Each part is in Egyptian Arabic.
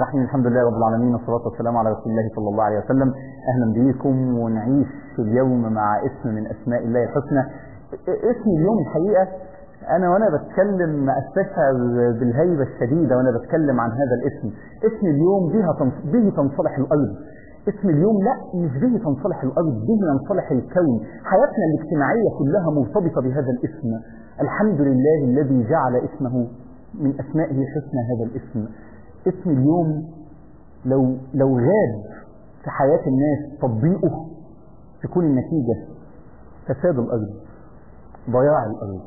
الرحيم الحمد لله رب العالمين والصلاة والسلام على رسول الله صلى الله عليه وسلم أهلا بكم ونعيش اليوم مع اسم من أسماء الله الحسنى اسم اليوم الحقيقة أنا وأنا بتكلم أستشعر بالهيبة الشديدة وأنا بتكلم عن هذا الاسم اسم اليوم بها تنص- به تنصلح الأرض اسم اليوم لا مش به تنصلح الأرض به ينصلح الكون حياتنا الاجتماعية كلها مرتبطة بهذا الاسم الحمد لله الذي جعل اسمه من أسمائه الحسنى هذا الاسم اسم اليوم لو لو غاب في حياة الناس تطبيقه تكون النتيجة فساد الأرض ضياع الأرض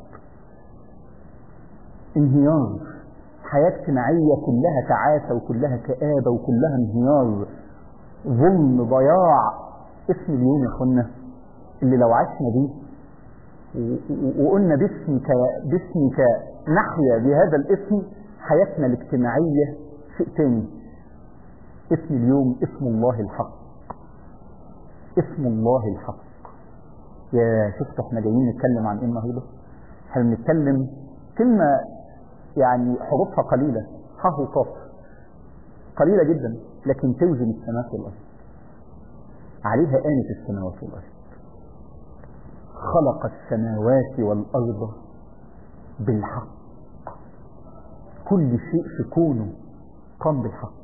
انهيار حياة اجتماعية كلها تعاسة وكلها كآبة وكلها انهيار ظلم ضياع اسم اليوم يا اخوانا اللي لو عشنا بيه و- و- وقلنا باسمك باسمك نحيا بهذا الاسم حياتنا الاجتماعية شيء تاني اسم اليوم اسم الله الحق اسم الله الحق يا شفت احنا جايين نتكلم عن ايه النهارده احنا بنتكلم كلمة يعني حروفها قليلة ح وقاف قليلة جدا لكن توزن السماوات والأرض عليها آنة السماوات والأرض خلق السماوات والأرض بالحق كل شيء في كونه قام بالحق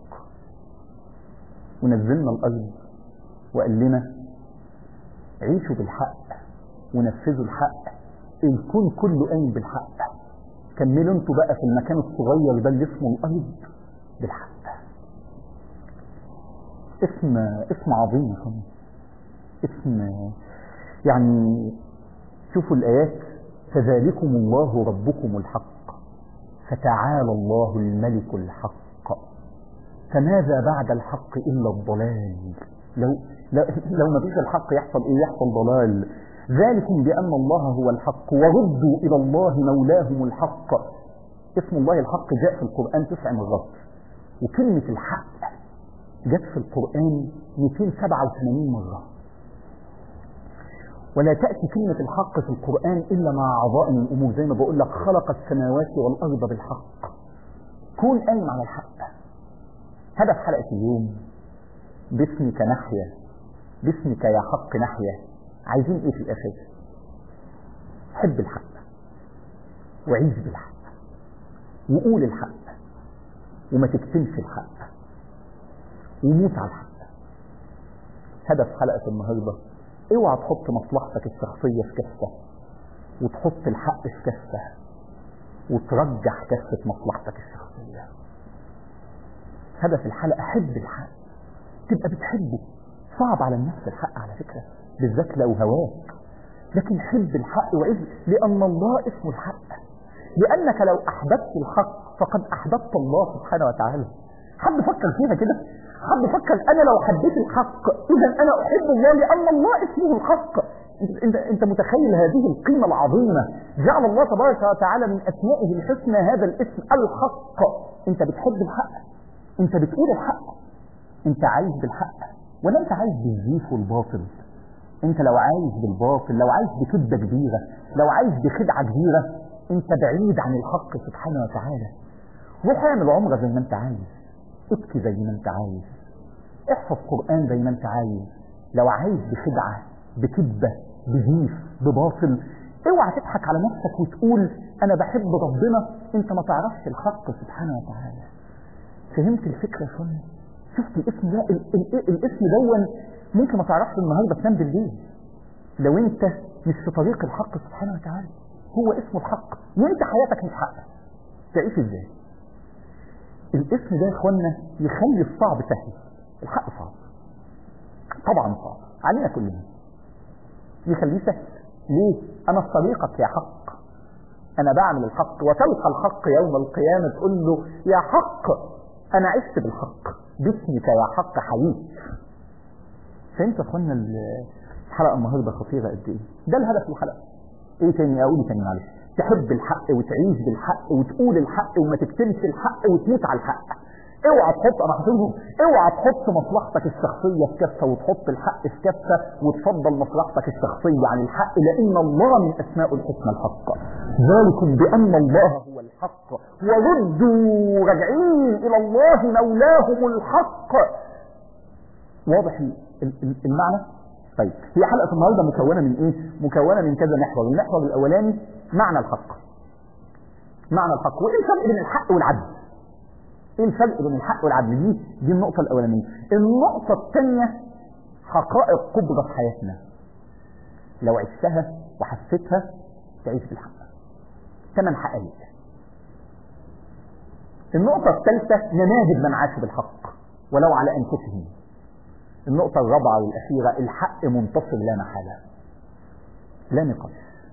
ونزلنا الأرض وقال لنا عيشوا بالحق ونفذوا الحق الكون كله قايم بالحق كملوا انتوا بقى في المكان الصغير ده اللي اسمه الأرض بالحق اسم اسم عظيم يا اخوان. اسم يعني شوفوا الآيات فذلكم الله ربكم الحق فتعالى الله الملك الحق فماذا بعد الحق إلا الضلال لو, لو, لو ما فيش الحق يحصل إيه يحصل ضلال ذلكم بأن الله هو الحق وردوا إلى الله مولاهم الحق اسم الله الحق جاء في القرآن تسع مرات وكلمة الحق جت في القرآن 287 مرة ولا تأتي كلمة الحق في القرآن إلا مع عظائم الأمور زي ما بقول لك خلق السماوات والأرض بالحق كون قايم على الحق هدف حلقة اليوم باسمك نحيا باسمك يا حق نحيا عايزين ايه في الأساس حب الحق وعيش بالحق وقول الحق وما تكتمش الحق وموت على الحق هدف حلقة النهاردة اوعى تحط مصلحتك الشخصية في كفة وتحط الحق في كفة وترجح كفة مصلحتك الشخصية هدف الحلقة حب الحق تبقى بتحبه صعب على النفس الحق على فكرة بالذات لو هواك لكن حب الحق وعز لأن الله اسمه الحق لأنك لو أحببت الحق فقد أحببت الله سبحانه وتعالى حد فكر فيها كده حد فكر أنا لو حبيت الحق إذا أنا أحب الله لأن الله اسمه الحق انت, انت, انت متخيل هذه القيمة العظيمة جعل الله تبارك وتعالى من أسمائه الحسنى هذا الاسم الحق انت بتحب الحق انت بتقول الحق انت عايز بالحق ولا انت عايز بالزيف والباطل انت لو عايز بالباطل لو عايز بكذبة كبيرة لو عايز بخدعة كبيرة انت بعيد عن الحق سبحانه وتعالى روح اعمل عمرة زي ما انت عايز ابكي زي ما انت عايز احفظ قرآن زي ما انت عايز لو عايز بخدعة بكذبة بزيف بباطل اوعى تضحك على نفسك وتقول انا بحب ربنا انت ما تعرفش الحق سبحانه وتعالى فهمت الفكرة شوية شفت الاسم ده ال ال الاسم دون ممكن ما تعرفش النهارده تنام بالليل لو انت مش في طريق الحق سبحانه وتعالى هو اسمه الحق وانت حياتك مش حق تعيش ازاي الاسم ده يا اخوانا يخلي الصعب سهل الحق صعب طبعا صعب علينا كلنا يخليه سهل ليه انا في طريقك يا حق انا بعمل الحق وتلقى الحق يوم القيامة تقول له يا حق انا عشت بالحق باسمك يا حق حييت فانت يا اخوانا الحلقة النهاردة خطيرة قد ايه ده الهدف الحلقة ايه تاني اقول تاني معلش تحب الحق وتعيش بالحق وتقول الحق وما تكتمش الحق وتموت على الحق اوعى تحط انا حافظهم اوعى تحط مصلحتك الشخصيه في كفه وتحط الحق في كفه وتفضل مصلحتك الشخصيه عن الحق لان الله من اسماء الحسنى الحق ذلكم بان الله هو الحق بالحق وردوا راجعين إلى الله مولاهم الحق واضح المعنى طيب هي حلقة النهاردة مكونة من ايه مكونة من كذا محور المحور الاولاني معنى الحق معنى الحق وايه الفرق بين الحق والعدل ايه الفرق بين الحق والعدل دي دي النقطة الاولانية النقطة الثانية حقائق كبرى في حياتنا لو عشتها وحسيتها تعيش بالحق ثمان حقائق النقطة الثالثة نماذج من عاشوا بالحق ولو على أنفسهم النقطة الرابعة والأخيرة الحق منتصر لا محالة لا نقاش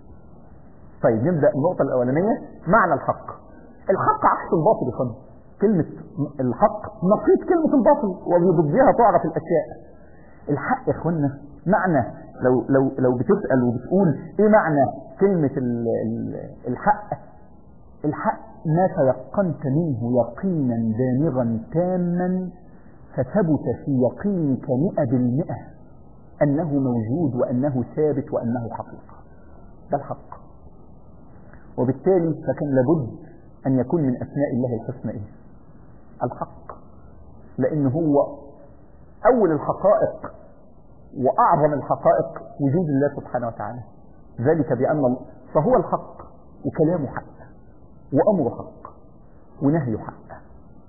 طيب نبدأ النقطة الأولانية معنى الحق الحق عكس الباطل يا كلمة الحق نقيض كلمة الباطل وبضدها تعرف الأشياء الحق يا اخوانا معنى لو لو لو بتسأل وبتقول ايه معنى كلمة الحق الحق ما تيقنت منه يقينا دامغا تاما فثبت في يقينك مئة بالمئة أنه موجود وأنه ثابت وأنه حقيقة ده الحق وبالتالي فكان لابد أن يكون من أسماء الله الحسنى إيه؟ الحق لأن هو أول الحقائق وأعظم الحقائق وجود الله سبحانه وتعالى ذلك بأن الله فهو الحق وكلامه حق وأمره حق ونهيه حق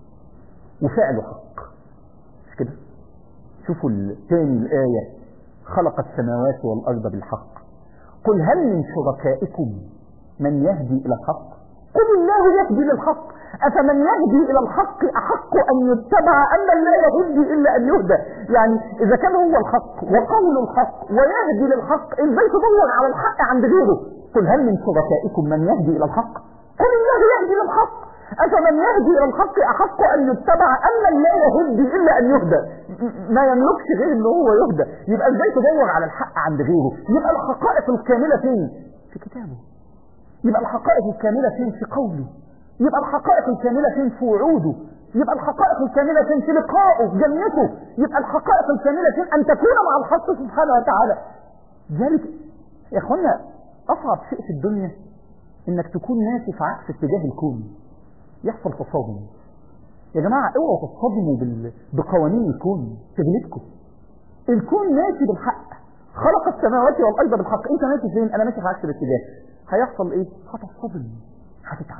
وفعله حق مش كده شوفوا الثاني الآية خلق السماوات والأرض بالحق قل هل من شركائكم من يهدي إلى الحق قل الله يهدي للحق أفمن يهدي إلى الحق أحق أن يتبع أما لا يهدي إلا أن يهدى يعني إذا كان هو الحق وقول الحق ويهدي للحق إزاي تدور على الحق عند غيره قل هل من شركائكم من يهدي إلى الحق قل الله يهدي للحق أفمن يهدي إلى الحق أحق أن يتبع أما لا يهدي إلا أن يهدى ما يملكش غير إن هو يهدى يبقى إزاي تدور على الحق عند غيره يبقى الحقائق الكاملة فين في كتابه يبقى الحقائق الكاملة فين في قوله يبقى الحقائق الكاملة فين في وعوده يبقى الحقائق الكاملة فين في لقائه في جنته يبقى الحقائق الكاملة فين أن تكون مع الحق سبحانه وتعالى ذلك يا اخوانا أصعب شيء في الدنيا إنك تكون ماشي في عكس اتجاه الكون يحصل تصادم يا جماعة اوعوا تصطدموا بال... بقوانين الكون تغلبكم الكون ماشي بالحق خلق السماوات والأرض بالحق انت ماشي فين انا ماشي في عكس الاتجاه هيحصل ايه هتصطدم هتتعب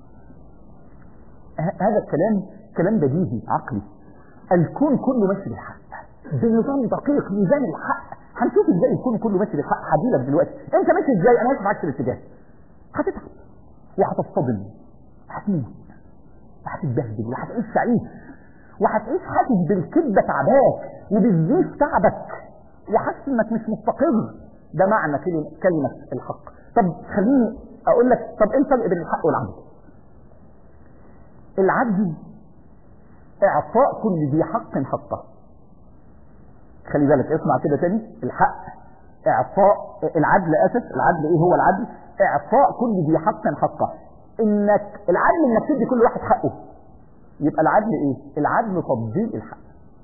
هذا الكلام كلام بديهي عقلي الكون كله ماشي بالحق بنظام دقيق ميزان الحق هنشوف ازاي الكون كله ماشي بالحق هديلك دلوقتي انت ماشي ازاي انا ماشي في عكس الاتجاه هتتعب وهتصطدم هتموت وهتتبهدل وهتعيش سعيد وهتعيش حاسس بالكذبه تعباك وبالزيف تعبك وحاسس انك مش مستقر ده معنى كلمه كلمه الحق طب خليني اقول لك طب ايه الفرق بين الحق والعدل العدل اعطاء كل ذي حق حقه خلي بالك اسمع كده تاني الحق اعطاء العدل اسف العدل ايه هو العدل اعطاء كل ذي حق حقه انك العدل انك تدي كل واحد حقه يبقى العدل ايه العدل تطبيق الحق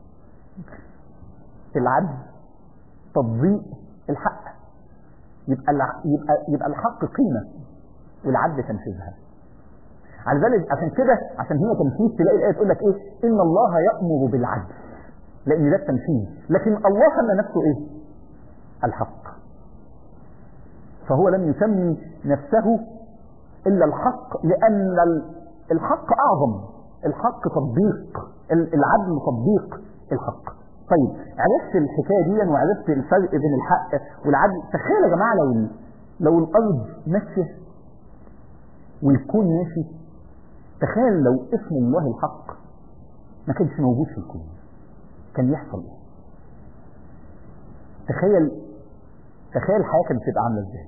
العدل تطبيق الحق يبقى يبقى يبقى الحق قيمه والعدل تنفيذها على ذلك عشان كده عشان هي تنفيذ تلاقي الايه تقول لك ايه ان الله يامر بالعدل لان ده التنفيذ لكن الله سمى نفسه ايه الحق فهو لم يسمي نفسه الا الحق لان الحق اعظم الحق تطبيق العدل تطبيق الحق طيب عرفت الحكايه دي وعرفت الفرق بين الحق والعدل تخيل يا جماعه لو لو الارض ماشيه والكون ماشي تخيل لو اسم الله الحق ما كانش موجود في الكون كان يحصل ايه تخيل تخيل الحياه كانت تبقى عامله ازاي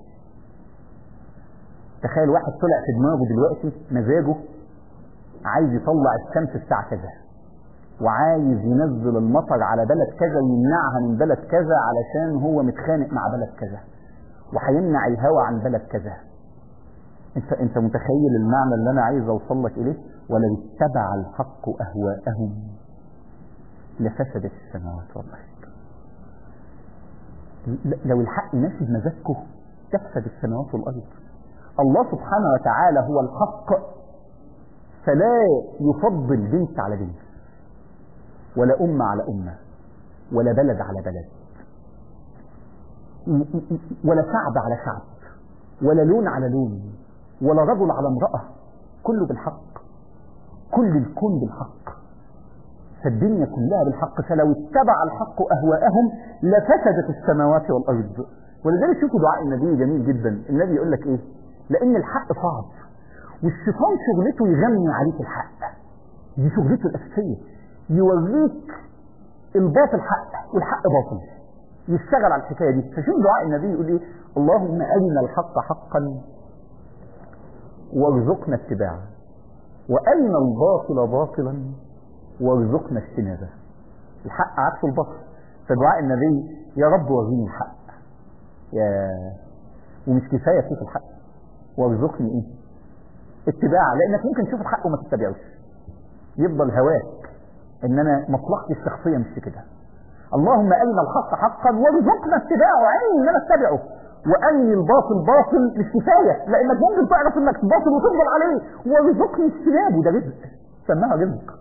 تخيل واحد طلع في دماغه دلوقتي مزاجه عايز يطلع الشمس الساعه كذا وعايز ينزل المطر على بلد كذا ويمنعها من بلد كذا علشان هو متخانق مع بلد كذا وهيمنع الهواء عن بلد كذا انت انت متخيل المعنى اللي انا عايز اوصل لك اليه ولو اتبع الحق اهواءهم لفسدت السماوات والارض لو الحق ماشي بمزاجكم تفسد السماوات والارض الله سبحانه وتعالى هو الحق فلا يفضل جنس على جنس ولا أمة على أمة ولا بلد على بلد ولا شعب على شعب ولا لون على لون ولا رجل على امرأة كله بالحق كل الكون بالحق فالدنيا كلها بالحق فلو اتبع الحق أهواءهم لفسدت السماوات والأرض ولذلك شوفوا دعاء النبي جميل جدا النبي يقول لك ايه لأن الحق صعب والشيطان شغلته يغني عليك الحق دي شغلته الأساسية يوريك الباطل حق والحق باطل يشتغل على الحكاية دي فشوف دعاء النبي يقول ايه اللهم أرنا الحق حقا وارزقنا اتباعه وأرنا الباطل باطلا وارزقنا اجتنابه الحق عكس الباطل فدعاء النبي يا رب وريني الحق يا ومش كفاية تشوف الحق وارزقني ايه اتباعه لانك ممكن تشوف الحق وما تتبعوش يفضل هواك ان انا مصلحتي الشخصية مش في كده اللهم أرنا الحق حقا وارزقنا اتباعه عيني ان انا اتبعه وأني الباطل باطل مش كفاية لأنك ممكن تعرف إنك باطل وتفضل عليه وارزقني اجتنابه ده رزق سماها رزق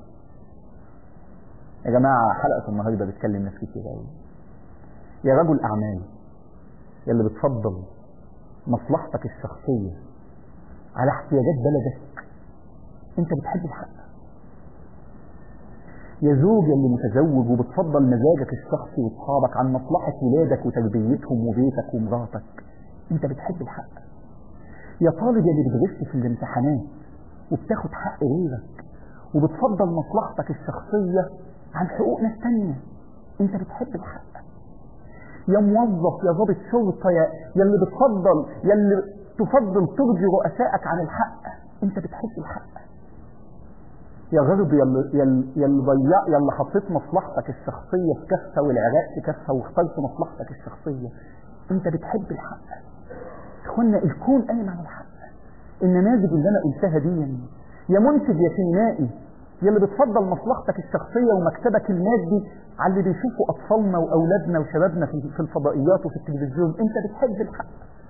يا جماعة حلقة النهاردة بتكلم ناس كتير قوي يا رجل أعمال يا اللي بتفضل مصلحتك الشخصية على احتياجات بلدك انت بتحب الحق يا زوج اللي متزوج وبتفضل مزاجك الشخصي واصحابك عن مصلحة ولادك وتربيتهم وبيتك ومراتك انت بتحب الحق يا طالب اللي بتغش في الامتحانات وبتاخد حق غيرك وبتفضل مصلحتك الشخصية عن حقوق ناس تانية انت بتحب الحق يا موظف يا ضابط شرطة يا, يا اللي بتفضل يا اللي تفضل ترضي رؤسائك عن الحق انت بتحب الحق يا غرب يا اللي, يا اللي ضيع يا اللي حطيت مصلحتك الشخصية في كفة والعراق في كفة واخترت مصلحتك الشخصية انت بتحب الحق اخوانا الكون قايم على الحق النماذج اللي انا قلتها دي يا منتج يا سينمائي يا اللي بتفضل مصلحتك الشخصية ومكتبك المادي على اللي بيشوفوا أطفالنا وأولادنا وشبابنا في الفضائيات وفي التلفزيون أنت بتحب الحق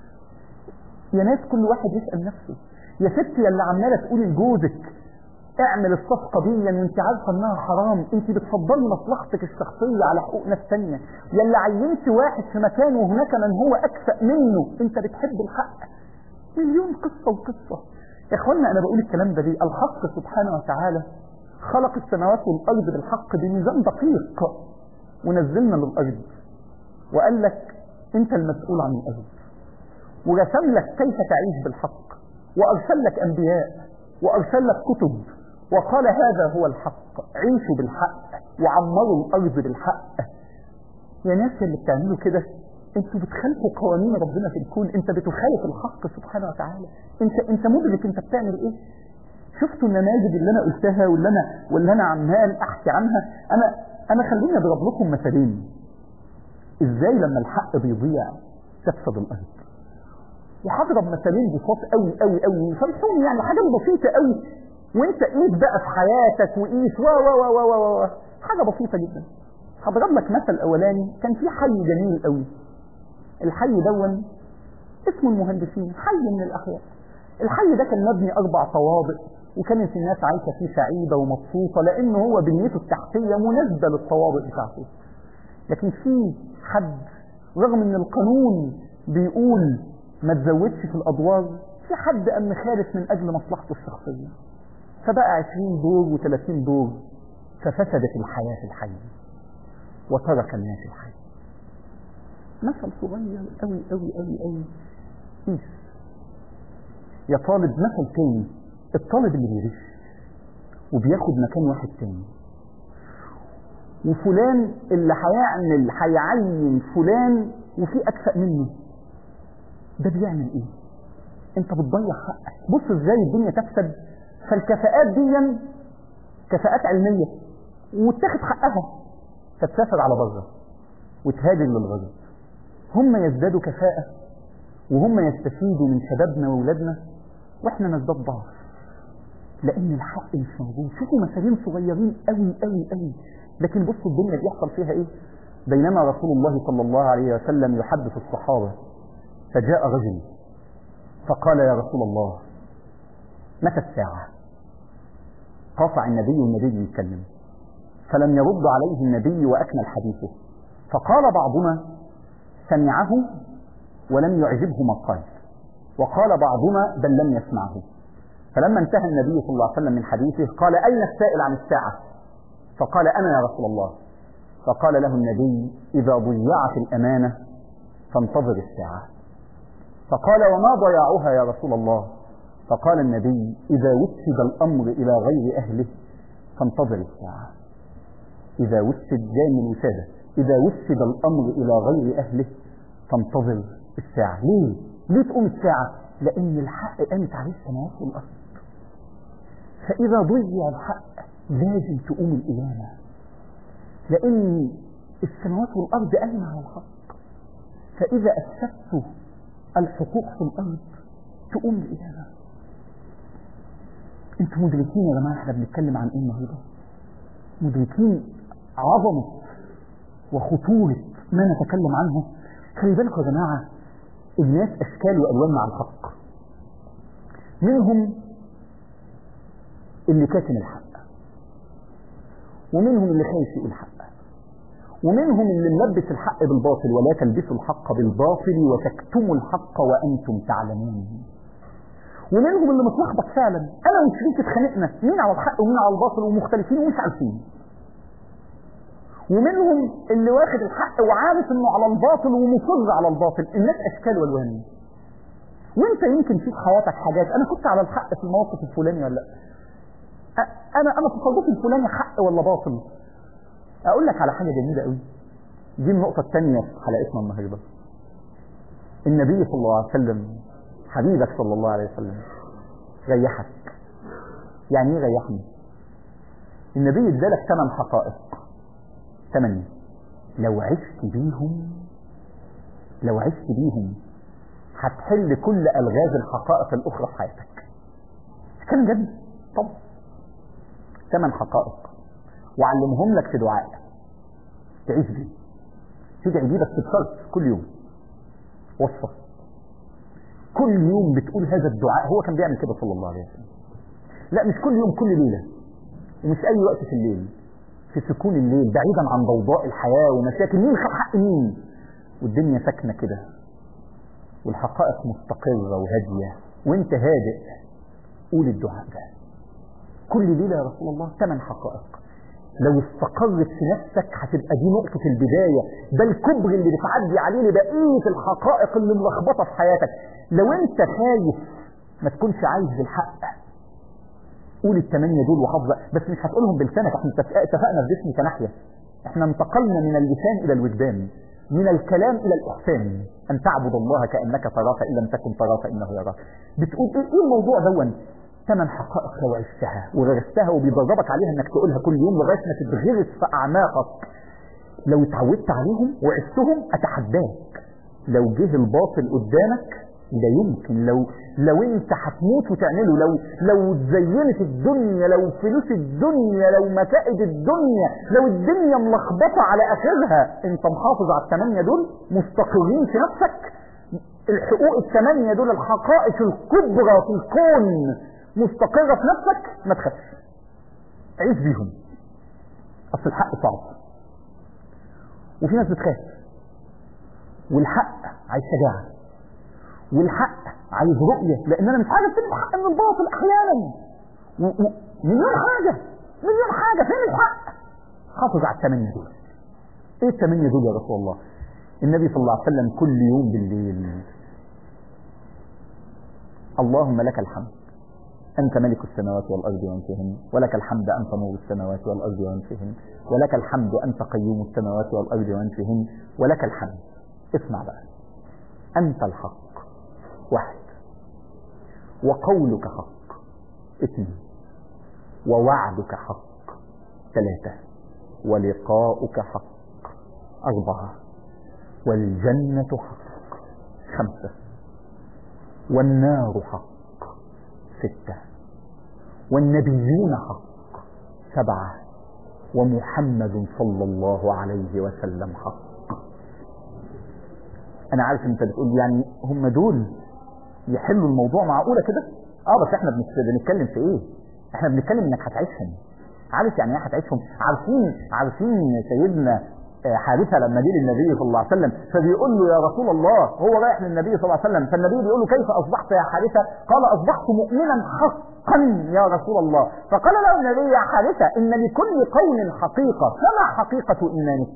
يا ناس كل واحد يسأل نفسه يا ست يا اللي عمالة تقولي لجوزك اعمل الصفقة دي وانت عارفة انها حرام انت بتفضلي مصلحتك الشخصية على حقوق ناس تانية يا اللي عينت واحد في مكان وهناك من هو اكفأ منه انت بتحب الحق مليون قصة وقصة يا اخوانا انا بقول الكلام ده ليه الحق سبحانه وتعالى خلق السماوات والأرض بالحق بميزان دقيق ونزلنا للأرض وقال لك أنت المسؤول عن الأرض ورسم لك كيف تعيش بالحق وأرسل لك أنبياء وأرسل لك كتب وقال هذا هو الحق عيشوا بالحق وعمروا الأرض بالحق يا ناس اللي بتعملوا كده انتوا بتخالفوا قوانين ربنا في الكون انت بتخالف الحق سبحانه وتعالى انت انت مدرك انت بتعمل ايه شفتوا النماذج اللي انا قلتها واللي انا واللي انا عمال احكي عنها انا انا خليني اضرب لكم مثالين ازاي لما الحق بيضيع تفسد الارض وهضرب مثالين بساط قوي قوي قوي فرحوني يعني حاجه بسيطه قوي وانت قيس بقى في حياتك وقيس و و و و و حاجه بسيطه جدا هضرب لك مثل اولاني كان في حي جميل قوي الحي دون اسمه المهندسين حي من الاحياء الحي ده كان مبني اربع طوابق وكانت الناس عايشة فيه سعيدة ومبسوطة لأنه هو بنيته التحتية مناسبة للطوابق بتاعته لكن في حد رغم ان القانون بيقول ما تزودش في الأدوار في حد قام مخالف من أجل مصلحته الشخصية فبقى 20 دور و30 دور ففسدت الحياة في الحي وترك الناس الحي مثل صغير قوي قوي قوي قوي قيس يا طالب مثل تاني الطالب اللي بيغش وبياخد مكان واحد تاني وفلان اللي هيعمل هيعين فلان وفي اكفأ منه ده بيعمل ايه انت بتضيع حقك بص ازاي الدنيا تفسد فالكفاءات دي كفاءات علمية واتاخد حقها تتسافر على بره وتهاجر للغرب هم يزدادوا كفاءة وهم يستفيدوا من شبابنا وولادنا واحنا نزداد ضعف لان الحق مش موجود شوفوا مثالين صغيرين قوي قوي قوي لكن بصوا الدنيا بيحصل فيها ايه بينما رسول الله صلى الله عليه وسلم يحدث الصحابة فجاء رجل فقال يا رسول الله متى الساعة قاطع النبي والنبي يتكلم فلم يرد عليه النبي وأكمل حديثه فقال بعضنا سمعه ولم يعجبه ما قال وقال بعضنا بل لم يسمعه فلما انتهى النبي صلى الله عليه وسلم من حديثه قال أين السائل عن الساعة فقال أنا يا رسول الله فقال له النبي إذا ضيعت الأمانة فانتظر الساعة فقال وما ضياعها يا رسول الله فقال النبي إذا وسد الأمر إلى غير أهله فانتظر الساعة إذا وسد جاي من الوسادة إذا وسد الأمر إلى غير أهله فانتظر الساعة ليه؟ ليه تقوم الساعة؟ لأن الحق قامت عليه السماوات والأرض فإذا ضيع الحق لازم تقوم القيامة لأن السماوات والأرض قايمة على الحق فإذا أسست الحقوق في الأرض تقوم القيامة انتوا مدركين يا جماعة احنا بنتكلم عن ايه النهارده؟ مدركين عظمة وخطورة ما نتكلم عنه خلي بالكم يا جماعة الناس أشكال وألوان مع الحق منهم اللي كاتم الحق ومنهم اللي خايف يقول الحق ومنهم اللي ملبس الحق بالباطل ولا تلبسوا الحق بالباطل وتكتموا الحق وأنتم تعلمون ومنهم اللي متلخبط فعلا انا وشريك اتخانقنا مين على الحق ومين على الباطل ومختلفين ومش عارفين ومنهم اللي واخد الحق وعارف انه على الباطل ومصر على الباطل الناس اشكال والوان وانت يمكن في حياتك حاجات انا كنت على الحق في الموقف الفلاني ولا لا انا انا تصرفي الفلاني حق ولا باطل اقول لك على حاجه جميله قوي دي النقطه الثانيه في حلقتنا النهارده النبي صلى الله عليه وسلم حبيبك صلى الله عليه وسلم ريحك يعني ايه ريحني النبي ادالك ثمان حقائق ثمانية لو عشت بيهم لو عشت بيهم هتحل كل الغاز الحقائق الاخرى في حياتك كلام جد طب ثمان حقائق وعلمهم لك في دعاء تعيش بيه تدعي بيه بس بشرط كل يوم وصفه كل يوم بتقول هذا الدعاء هو كان بيعمل كده صلى الله عليه وسلم لا مش كل يوم كل ليلة ومش أي وقت في الليل في سكون الليل بعيدا عن ضوضاء الحياة ومشاكل مين خد حق مين والدنيا ساكنة كده والحقائق مستقرة وهادية وانت هادئ قول الدعاء ده كل ليلة يا رسول الله ثمان حقائق لو استقرت في نفسك هتبقى دي نقطة البداية ده الكبر اللي بتعدي عليه لبقية الحقائق اللي ملخبطة في حياتك لو انت خايف ما تكونش عايز بالحق قول الثمانية دول وحافظة بس مش هتقولهم بلسانك احنا اتفقنا في جسمي كناحية احنا انتقلنا من اللسان الى الوجدان من الكلام الى الاحسان ان تعبد الله كانك تراه فان لم تكن تراه فانه يراك بتقول ايه, إيه الموضوع دون ثمان حقائق لو عشتها وغرستها وبيدربك عليها انك تقولها كل يوم لغايه ما تتغرس في اعماقك لو اتعودت عليهم وعشتهم اتحداك لو جه الباطل قدامك لا يمكن لو لو انت هتموت وتعمله لو لو زينت الدنيا لو فلوس الدنيا لو مكائد الدنيا لو الدنيا ملخبطه على اخرها انت محافظ على الثمانيه دول مستقرين في نفسك الحقوق الثمانيه دول الحقائق الكبرى في الكون مستقرة في نفسك ما تخافش عيش بيهم اصل الحق صعب وفي ناس بتخاف والحق عايز شجاعة والحق عايز رؤية لان انا مش عارف فين الحق من الباطل احيانا و... و... مليون حاجة مليون حاجة فين الحق حافظ على الثمانية دول ايه الثمانية دول يا رسول الله النبي صلى الله عليه وسلم كل يوم بالليل اللهم لك الحمد أنت ملك السماوات والأرض ومن فيهن ولك الحمد أنت نور السماوات والأرض ومن فيهن ولك الحمد أنت قيوم السماوات والأرض ومن فيهن ولك الحمد اسمع بقى أنت الحق واحد وقولك حق اثنين ووعدك حق ثلاثة ولقاؤك حق أربعة والجنة حق خمسة والنار حق ستة والنبيون حق سبعة ومحمد صلى الله عليه وسلم حق انا عارف انت بتقول يعني هم دول يحلوا الموضوع معقولة كده اه بس احنا بنتكلم في ايه احنا بنتكلم انك هتعيشهم عارف يعني ايه هتعيشهم عارفين عارفين سيدنا حارثه لما جه للنبي صلى الله عليه وسلم فبيقول له يا رسول الله هو رايح للنبي صلى الله عليه وسلم فالنبي بيقول له كيف اصبحت يا حارثه قال اصبحت مؤمنا حقا يا رسول الله فقال له النبي يا حارثه ان لكل قول حقيقه فما حقيقه ايمانك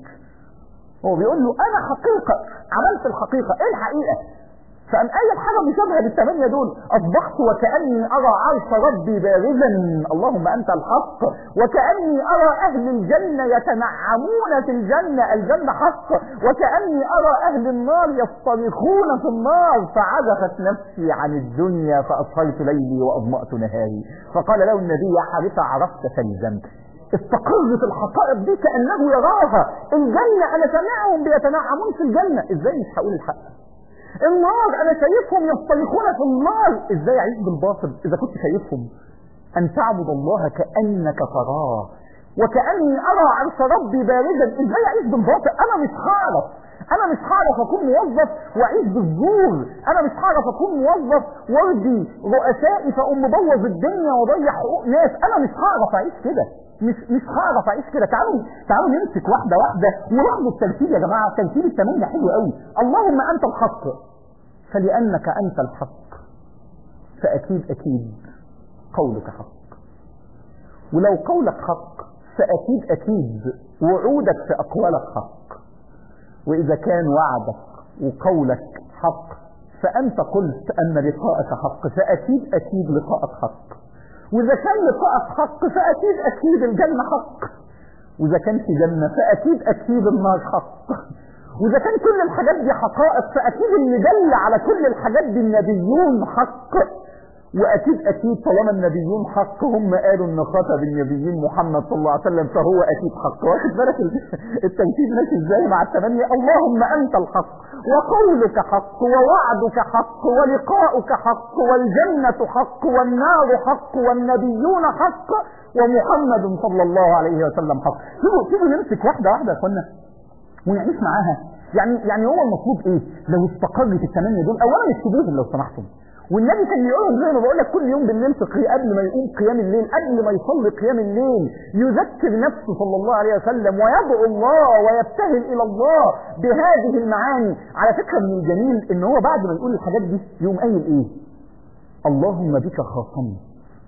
هو بيقول له انا حقيقه عملت الحقيقه ايه الحقيقه فقام قايل حاجه مشابهه بالثمانيه دول اصبحت وكاني ارى عرش ربي بارزا اللهم انت الحق وكاني ارى اهل الجنه يتنعمون في الجنه الجنه حق وكاني ارى اهل النار يصطرخون في النار فعزفت نفسي عن الدنيا فاسهرت ليلي واظمات نهاري فقال له النبي يا حارثه عرفت فالزمت استقرت الحقائق دي كانه يراها الجنه انا سامعهم بيتنعمون في الجنه ازاي مش هقول الحق النار انا شايفهم يصطرخون في النار ازاي اعيش بالباطل اذا كنت شايفهم ان تعبد الله كانك تراه وكاني ارى عرش ربي باردا ازاي اعيش بالباطل انا مش هعرف انا مش هعرف اكون موظف واعيش بالزور انا مش هعرف اكون موظف وارضي رؤسائي فاقوم مبوظ الدنيا واضيع حقوق ناس انا مش هعرف اعيش كده مش مش هعرف اعيش كده تعالوا تعالوا نمسك واحده واحده ولاحظوا الترتيب يا جماعه ترتيب الثمانيه حلو قوي اللهم انت الحق فلانك انت الحق فاكيد اكيد قولك حق ولو قولك حق فاكيد اكيد وعودك في اقوالك حق واذا كان وعدك وقولك حق فانت قلت ان لقاءك حق فاكيد اكيد لقاءك حق واذا كان لقاءك حق فاكيد اكيد الجنة حق واذا كان في جنة فاكيد اكيد النار حق واذا كان كل الحاجات دي حقائق فاكيد اللي دل على كل الحاجات دي النبيون حق واكيد اكيد طالما النبيون حق هم قالوا ان خاتم النبيين محمد صلى الله عليه وسلم فهو اكيد حق واخد بالك التنفيذ ماشي ازاي مع الثمانيه اللهم انت الحق وقولك حق ووعدك حق ولقاؤك حق والجنه حق والنار حق والنبيون حق ومحمد صلى الله عليه وسلم حق شوفوا شوفوا نمسك واحده واحده يا اخوانا ونعيش معاها يعني يعني هو المطلوب ايه لو استقرت الثمانيه دول اولا اكتبوهم لو سمحتم والنبي كان يقولهم زي ما بقول لك كل يوم بالليل في قبل ما يقوم قيام الليل قبل ما يصلي قيام الليل يذكر نفسه صلى الله عليه وسلم ويدعو الله ويبتهل الى الله بهذه المعاني على فكره من الجميل ان هو بعد ما يقول الحاجات دي يقوم قايل ايه اللهم بك خاصمت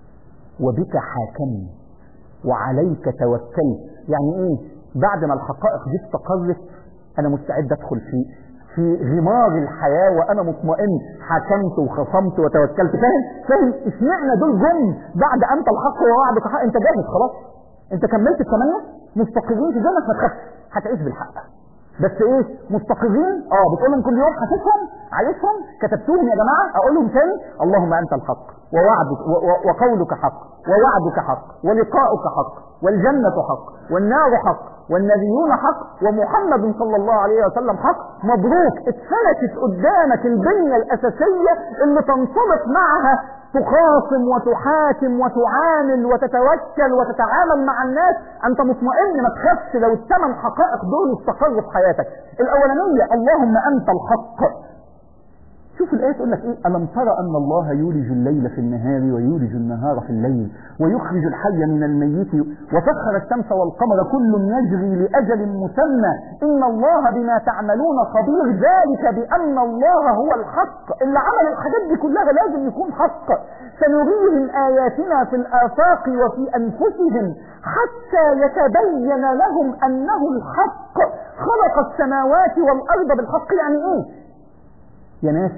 وبك حاكمت وعليك توكلت يعني ايه بعد ما الحقائق دي استقرت انا مستعد ادخل في في غمار الحياة وانا مطمئن حكمت وخصمت وتوكلت فاهم فاهم اشمعنى دول جم بعد انت الحق ووعدك حق انت جاهز خلاص انت كملت الثمانية مستقرين في جنة ما تخافش هتعيش بالحق بس ايه مستقرين اه بتقول لهم كل يوم حاسسهم عايشهم كتبتوهم يا جماعه اقول لهم تاني اللهم انت الحق ووعدك وقولك حق ووعدك حق ولقاؤك حق والجنه حق والنار حق والنبيون حق ومحمد صلى الله عليه وسلم حق مبروك اتفلتت قدامك البنيه الاساسيه اللي تنطبق معها تخاصم وتحاكم وتعامل وتتوكل وتتعامل مع الناس انت مطمئن ما تخافش لو الثمان حقائق دول استقروا في حياتك الاولانيه اللهم انت الحق شوف الآية تقول لك إيه ألم ترى أن الله يولج الليل في النهار ويولج النهار في الليل ويخرج الحي من الميت وسخر الشمس والقمر كل يجري لأجل مسمى إن الله بما تعملون خبير ذلك بأن الله هو الحق اللي عمل الحاجات دي كلها لازم يكون حق سنريهم آياتنا في الآفاق وفي أنفسهم حتى يتبين لهم أنه الحق خلق السماوات والأرض بالحق يعني إيه يا ناس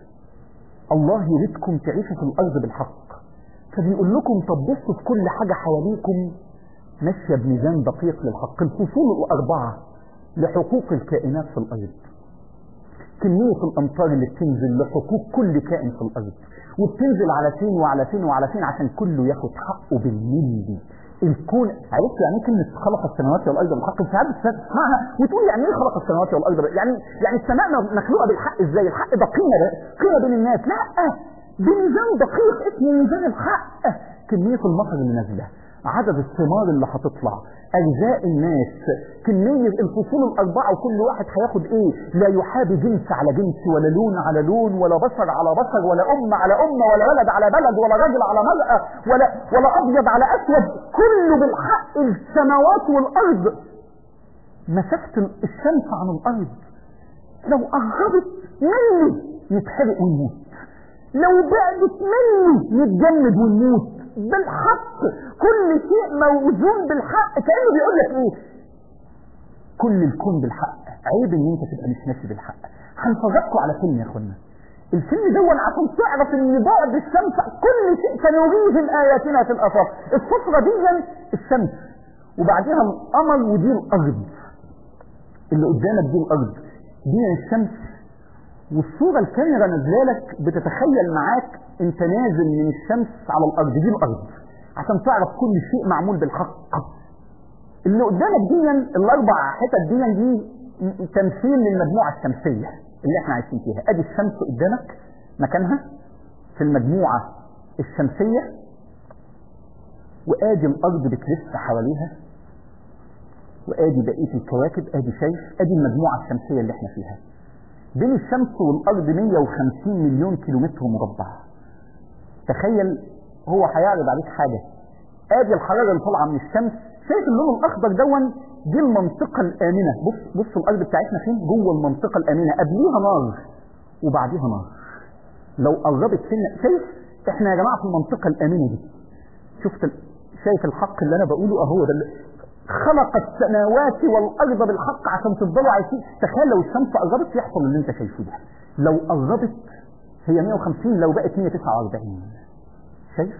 الله يريدكم تعيشوا في الأرض بالحق فبيقول لكم طب بصوا في كل حاجة حواليكم ماشية بميزان دقيق للحق الفصول الأربعة لحقوق الكائنات في الأرض كمية الأمطار اللي بتنزل لحقوق كل كائن في الأرض وبتنزل على فين وعلى فين وعلى فين عشان كله ياخد حقه بالملي الكون عرفت يعني ايه كلمه خلق السماوات والارض بالحق انت عارف تسمعها وتقول يعني ايه خلق السماوات والارض يعني يعني السماء مخلوقه بالحق ازاي الحق ده قيمه قيمه بين الناس لا بميزان دقيق اسمه ميزان الحق كميه المطر اللي نازله عدد الثمار اللي هتطلع أجزاء الناس كمية الفصول الأربعة وكل واحد هياخد إيه لا يحابي جنس على جنس ولا لون على لون ولا بشر على بشر ولا أمة على أمة ولا ولد على بلد ولا رجل على مرأة ولا ولا أبيض على أسود كله بالحق السماوات والأرض مسافة الشمس عن الأرض لو قربت مني يتحرق ويموت لو بعدت مني يتجمد ويموت بالحق كل شيء موزون بالحق كأنه بيقول لك ايه كل الكون بالحق عيب ان انت تبقى مش ماشي بالحق هنفرجكم على فيلم يا اخوانا الفيلم دون عشان تعرف ان بعد الشمس كل شيء سنريهم اياتنا في الافاق الصفرة دي الشمس وبعدها القمر ودي الارض اللي قدامك دي الارض دي الشمس والصورة الكاميرا نازله لك بتتخيل معاك انت نازل من الشمس على الارض دي الارض عشان تعرف كل شيء معمول بالحق اللي قدامك دي الاربع حتت دي دي تمثيل للمجموعة الشمسية اللي احنا عايشين فيها ادي الشمس قدامك مكانها في المجموعة الشمسية وادي الارض بتلف حواليها وادي بقية الكواكب ادي شايف ادي المجموعة الشمسية اللي احنا فيها بين الشمس والارض 150 مليون كيلومتر مربع تخيل هو هيعرض عليك حاجة ادي الحرارة اللي طالعة من الشمس شايف اللون الاخضر دون دي المنطقة الامنة بص بص الارض بتاعتنا فين جوه المنطقة الامنة قبليها نار وبعديها نار لو قربت سنة شايف احنا يا جماعة في المنطقة الامنة دي شفت شايف الحق اللي انا بقوله اهو ده خلق السماوات والارض بالحق عشان تفضلوا عايشين تخيل لو الشمس قربت يحصل اللي انت شايفه ده لو قربت هي 150 لو بقت 149 شايف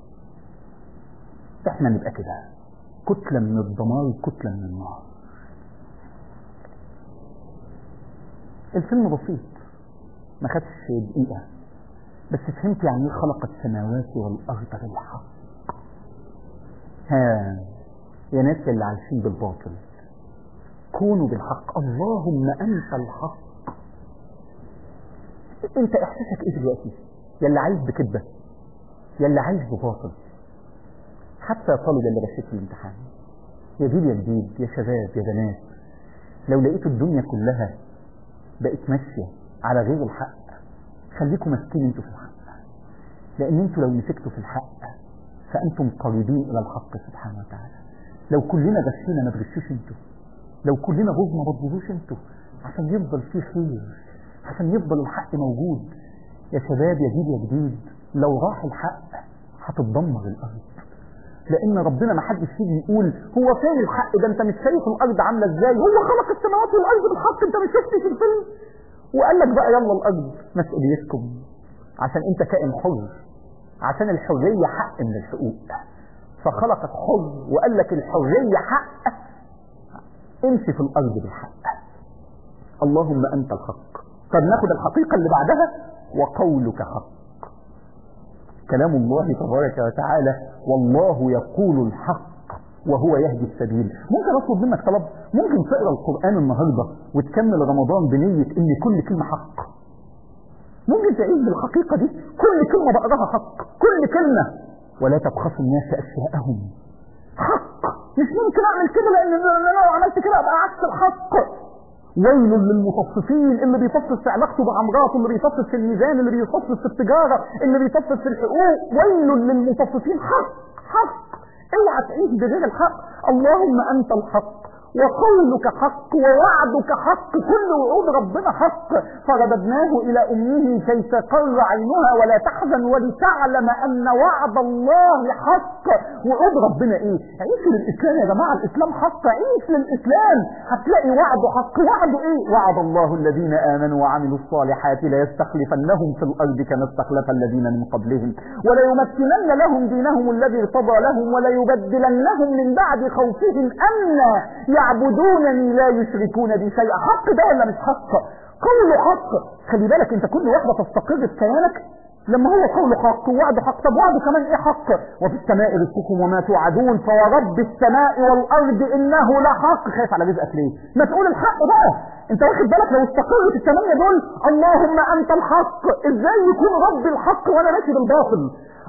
احنا نبقى كده كتلة من الدمار كتلة من النار الفيلم بسيط ما خدش دقيقة بس فهمت يعني ايه خلق السماوات والارض بالحق ها يا ناس اللي عايشين بالباطل كونوا بالحق اللهم انت الحق انت احساسك ايه دلوقتي يا اللي عايش بكذبه يا اللي عايش بباطل حتى طالب اللي غشيت في الامتحان يا جيل يا جديد يا شباب يا بنات لو لقيتوا الدنيا كلها بقت ماشيه على غير الحق خليكم ماسكين انتوا في الحق لان انتوا لو مسكتوا في الحق فانتم قريبين الى الحق سبحانه وتعالى لو كلنا غشينا ما تغشوش انتوا لو كلنا غز ما تغزوش انتوا عشان يفضل فيه خير عشان يفضل الحق موجود يا شباب يا جيل يا جديد لو راح الحق هتتدمر الارض لان ربنا ما حدش يجي يقول هو فين الحق ده انت مش شايف الارض عامله ازاي هو خلق السماوات والارض بالحق انت مش شفتش الفيلم وقال لك بقى يلا الارض مسؤوليتكم عشان انت كائن حر عشان الحريه حق من الحقوق فخلقك حر وقال لك الحريه حق امشي في الارض بالحق اللهم انت الحق طب ناخد الحقيقه اللي بعدها وقولك حق كلام الله تبارك وتعالى والله يقول الحق وهو يهدي السبيل ممكن اطلب منك طلب ممكن تقرا القران النهارده وتكمل رمضان بنيه ان كل كلمه حق ممكن تعيش بالحقيقه دي كل كلمه بقراها حق كل كلمه ولا تبخسوا الناس اشياءهم حق مش ممكن اعمل كده لان انا لو عملت كده ابقى عكس الحق ويل للمطففين اللي بيفصل في علاقته مع مراته اللي بيفصل في الميزان اللي بيفصل في التجارة اللي بيفصل في الحقوق ويل للمطففين حق حق اوعى تعيش بغير الحق اللهم انت الحق وقولك حق ووعدك حق كل وعود ربنا حق فرددناه الى امه كي تقر عينها ولا تحزن ولتعلم ان وعد الله حق وعود ربنا ايه عيش للاسلام يا جماعه الاسلام حق عيش للاسلام هتلاقي وعده حق وعده ايه وعد الله الذين امنوا وعملوا الصالحات ليستخلفنهم في الارض كما استخلف الذين من قبلهم وليمكنن لهم دينهم الذي ارتضى لهم وليبدلنهم من بعد خوفهم امنا يعبدونني لا يشركون بي شيئا حق ده ولا مش حق قول حق خلي بالك انت كل واحدة تستقر في كيانك لما هو قول حق ووعد حق طب وعده كمان ايه حق وفي السماء رزقكم وما توعدون فورب السماء والارض انه لحق خايف على رزقك ليه ما تقول الحق بقى انت واخد بالك لو استقرت الثمانية دول اللهم انت الحق ازاي يكون رب الحق وانا ماشي بالباطل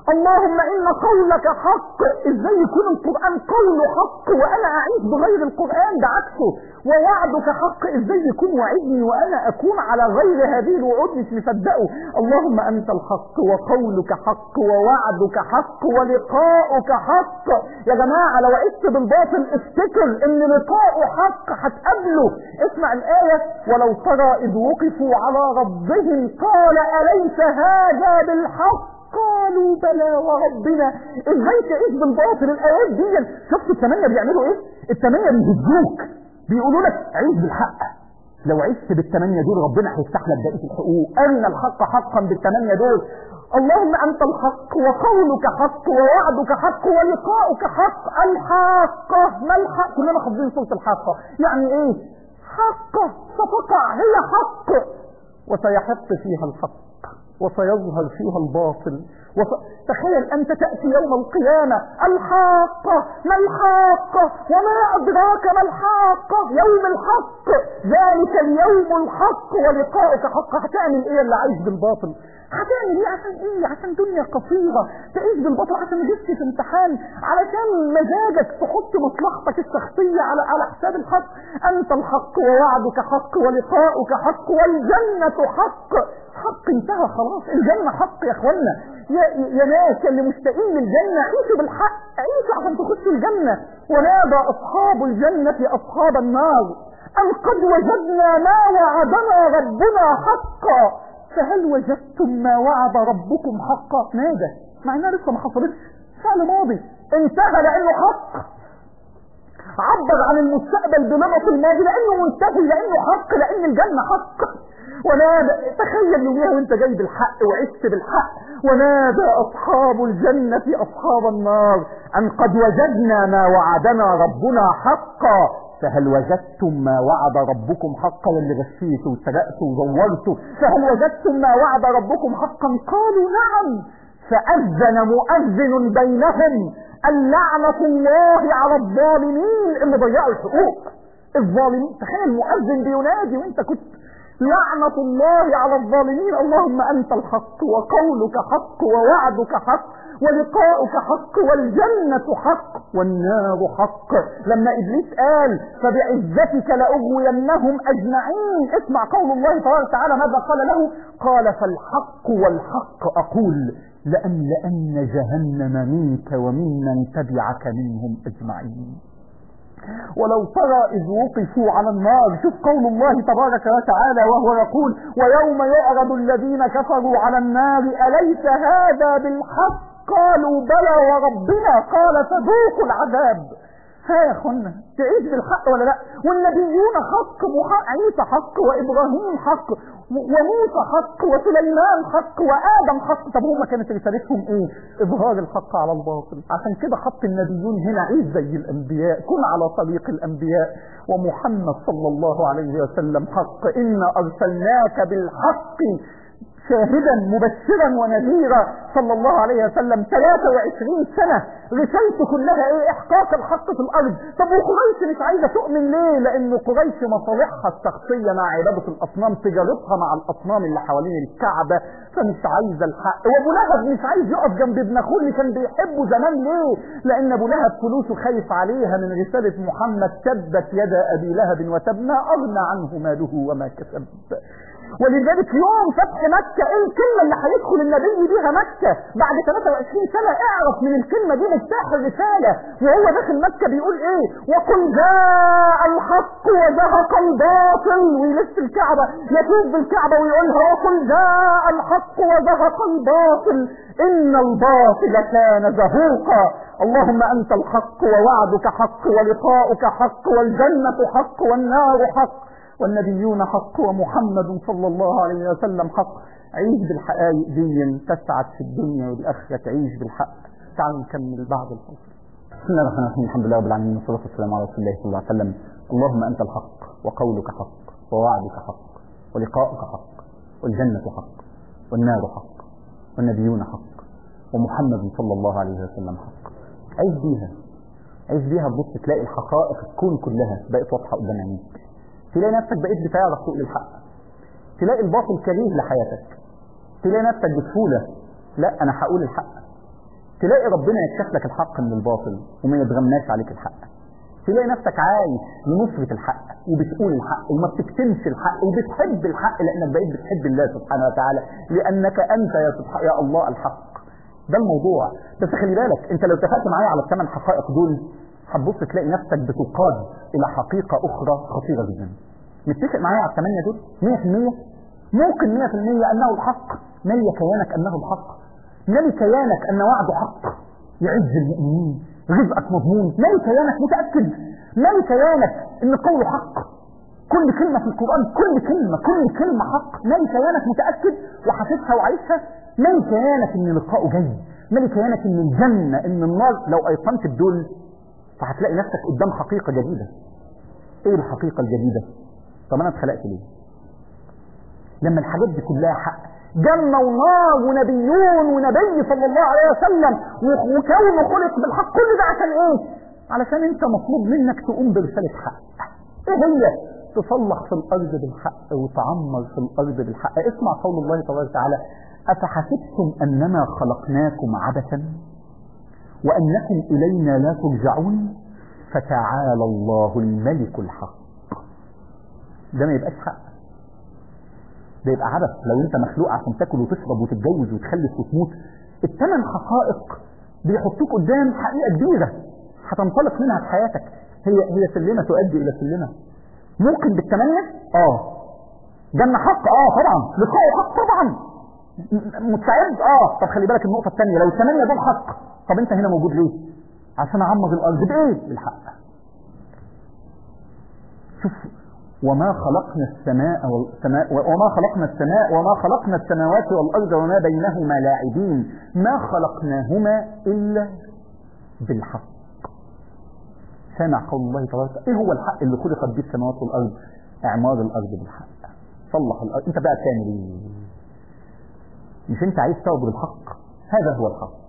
اللهم إن قولك حق إزاي يكون القرآن قوله حق وأنا أعيش بغير القرآن ده عكسه ووعدك حق إزاي يكون وعدني وأنا أكون على غير هذه الوعود مش مصدقه اللهم أنت الحق وقولك حق ووعدك حق ولقاؤك حق يا جماعة لو عشت بالباطل افتكر إن لقاؤه حق هتقابله اسمع الآية ولو ترى إذ وقفوا على ربهم قال أليس هذا بالحق قالوا بلى وربنا ازاي تعيش بالباطل الايات دي شفت الثمانيه بيعملوا ايه الثمانيه بيهدوك بيقولوا لك عيش بالحق لو عشت بالثمانيه دول ربنا هيفتح لك بقيه الحقوق ارنا الحق حقا بالثمانيه دول اللهم انت الحق وقولك حق ووعدك حق ولقاؤك حق الحاقه ما الحق كلنا حافظين صوت الحاقه يعني ايه حقه ستقع هي حق وسيحق فيها الحق وسيظهر فيها الباطل وف... تخيل أنت تأتي يوم القيامة الحاقة ما الحاقة وما أدراك ما الحاقة يوم الحق ذلك اليوم الحق ولقاؤك حق هتعمل ايه اللي عايش بالباطل هتعمل ايه عشان ايه عشان دنيا قصيرة تعيش بالباطل عشان جبت في امتحان علشان مزاجك تحط مصلحتك الشخصية على على حساب الحق انت الحق ووعدك حق ولقاؤك حق والجنة حق حق انتهى خلاص الجنة حق يا اخوانا يا, يا ناس اللي مشتاقين للجنة عيشوا بالحق عيشوا عشان تخشوا الجنة ونادى اصحاب الجنة اصحاب النار ان قد وجدنا ما وعدنا ربنا حقا فهل وجدتم ما وعد ربكم حقا نادى مع انها لسه ما حصلتش فعل ماضي انتهى لانه حق عبر عن المستقبل بنمط الماضي لانه منتهي لانه حق لان الجنة حق ونادى تخيل يوميها وانت جاي بالحق وعشت بالحق ونادى اصحاب الجنة اصحاب النار ان قد وجدنا ما وعدنا ربنا حقا فهل وجدتم ما وعد ربكم حقا اللي غشيتوا وسرقتوا وزورتوا فهل وجدتم ما وعد ربكم حقا قالوا نعم فأذن مؤذن بينهم اللعنة الله على الظالمين اللي ضيعوا الحقوق الظالمين تخيل مؤذن بينادي وانت كنت لعنة الله على الظالمين اللهم أنت الحق وقولك حق ووعدك حق ولقاؤك حق والجنة حق والنار حق لما إبليس قال فبعزتك لأغوينهم أجمعين اسمع قول الله تبارك وتعالى ماذا قال له قال فالحق والحق أقول لأملأن جهنم منك وممن تبعك منهم أجمعين ولو ترى إذ وقفوا على النار شوف قول الله تبارك وتعالى وهو يقول ويوم يعرض الذين كفروا على النار أليس هذا بالحق قالوا بلى وربنا قال فذوقوا العذاب ها يا اخوانا تعيش بالحق ولا لا والنبيون حق وحق عيسى حق وابراهيم حق وموسى حق وسليمان حق وادم حق طب هما كانت رسالتهم ايه اظهار الحق على الباطل عشان كده حط النبيون هنا عيش زي الانبياء كن على طريق الانبياء ومحمد صلى الله عليه وسلم حق انا ارسلناك بالحق شاهدا مبشرا ونذيرا صلى الله عليه وسلم 23 سنة رسالته كلها ايه احقاق الحق في الارض طب وقريش مش عايزة تؤمن ليه لان قريش مصالحها الشخصية مع عبادة الاصنام تجارتها مع الاصنام اللي حوالين الكعبة فمش عايزة الحق وابو لهب مش عايز يقف جنب ابن اخوه اللي كان بيحبه زمان ليه لان ابو لهب فلوسه خايف عليها من رسالة محمد تبت يد ابي لهب وتب ما اغنى عنه ماله وما كسب ولذلك يوم فتح مكة ايه الكلمة اللي هيدخل النبي بيها مكة بعد 23 سنة اعرف من الكلمة دي مفتاح الرسالة وهو داخل مكة بيقول ايه وقل جاء الحق وزهق الباطل ويلف الكعبة يطوف بالكعبة ويقولها وقل جاء الحق وزهق الباطل ان الباطل كان زهوقا اللهم انت الحق ووعدك حق ولقاؤك حق والجنة حق والنار حق والنبيون حق ومحمد صلى الله عليه وسلم حق عيش بالحقائق دي تسعد في الدنيا والآخرة تعيش بالحق تعالوا نكمل بعد الفصل بسم الله الرحمن الرحيم الحمد لله رب العالمين والصلاة والسلام على رسول الله صلى الله عليه وسلم اللهم أنت الحق وقولك حق ووعدك حق ولقاؤك حق والجنة حق والنار حق والنبيون حق ومحمد صلى الله عليه وسلم حق عيش بيها عيش بيها تبص تلاقي الحقائق الكون كلها بقت واضحة قدام عينيك تلاقي نفسك بقيت بتعرف تقول الحق تلاقي الباطل كريه لحياتك تلاقي نفسك بسهولة لا انا هقول الحق تلاقي ربنا يكشف لك الحق من الباطل وما يتغماش عليك الحق تلاقي نفسك عايش لنصرة الحق وبتقول الحق وما بتكتمش الحق وبتحب الحق لانك بقيت بتحب الله سبحانه وتعالى لانك انت يا سبحان يا الله الحق ده الموضوع بس خلي بالك انت لو اتفقت معايا على الثمان حقائق دول هتبص تلاقي نفسك بتقاد الى حقيقة اخرى خطيرة جدا متفق معايا على الثمانية دول 100% ممكن 100% انه الحق ملي كيانك انه الحق ملي كيانك ان وعده حق يعز المؤمنين رزقك مضمون ملي كيانك متأكد ملي كيانك ان قوله حق كل كلمة في القرآن كل كلمة كل كلمة حق ملي كيانك متأكد وحاسسها وعايشها ملي كيانك ان لقاؤه جاي ملي كيانك ان الجنة ان النار لو ايقنت بدول فهتلاقي نفسك قدام حقيقة جديدة ايه الحقيقة الجديدة طب انا اتخلقت ليه لما الحاجات دي كلها حق جنة ونار ونبيون ونبي صلى الله عليه وسلم وكونه خلق بالحق كل ده عشان ايه علشان انت مطلوب منك تقوم برسالة حق ايه هي تصلح في الارض بالحق وتعمر في الارض بالحق اسمع قول الله تبارك وتعالى افحسبتم انما خلقناكم عبثا وانكم الينا لا ترجعون فتعالى الله الملك الحق ده ما يبقاش حق ده يبقى عبث لو انت مخلوق عشان تاكل وتشرب وتتجوز وتخلف وتموت الثمان حقائق بيحطوك قدام حقيقه كبيره هتنطلق منها في حياتك هي هي سلمه تؤدي الى سلمه ممكن بالثمانيه اه جنه حق اه طبعا لقاء حق طبعا مستعد اه طب خلي بالك النقطه الثانيه لو الثمانيه دول حق طب انت هنا موجود ليه عشان اعمر الارض بايه بالحق شوف وما خلقنا السماء والسماء وما خلقنا السماء وما خلقنا السماوات والارض وما بينهما لاعبين ما خلقناهما الا بالحق سامع قول الله تبارك ايه هو الحق اللي خلقت به السماوات والارض اعمار الارض بالحق صلح الارض انت بقى بتعمل ايه مش انت عايز تعبد الحق هذا هو الحق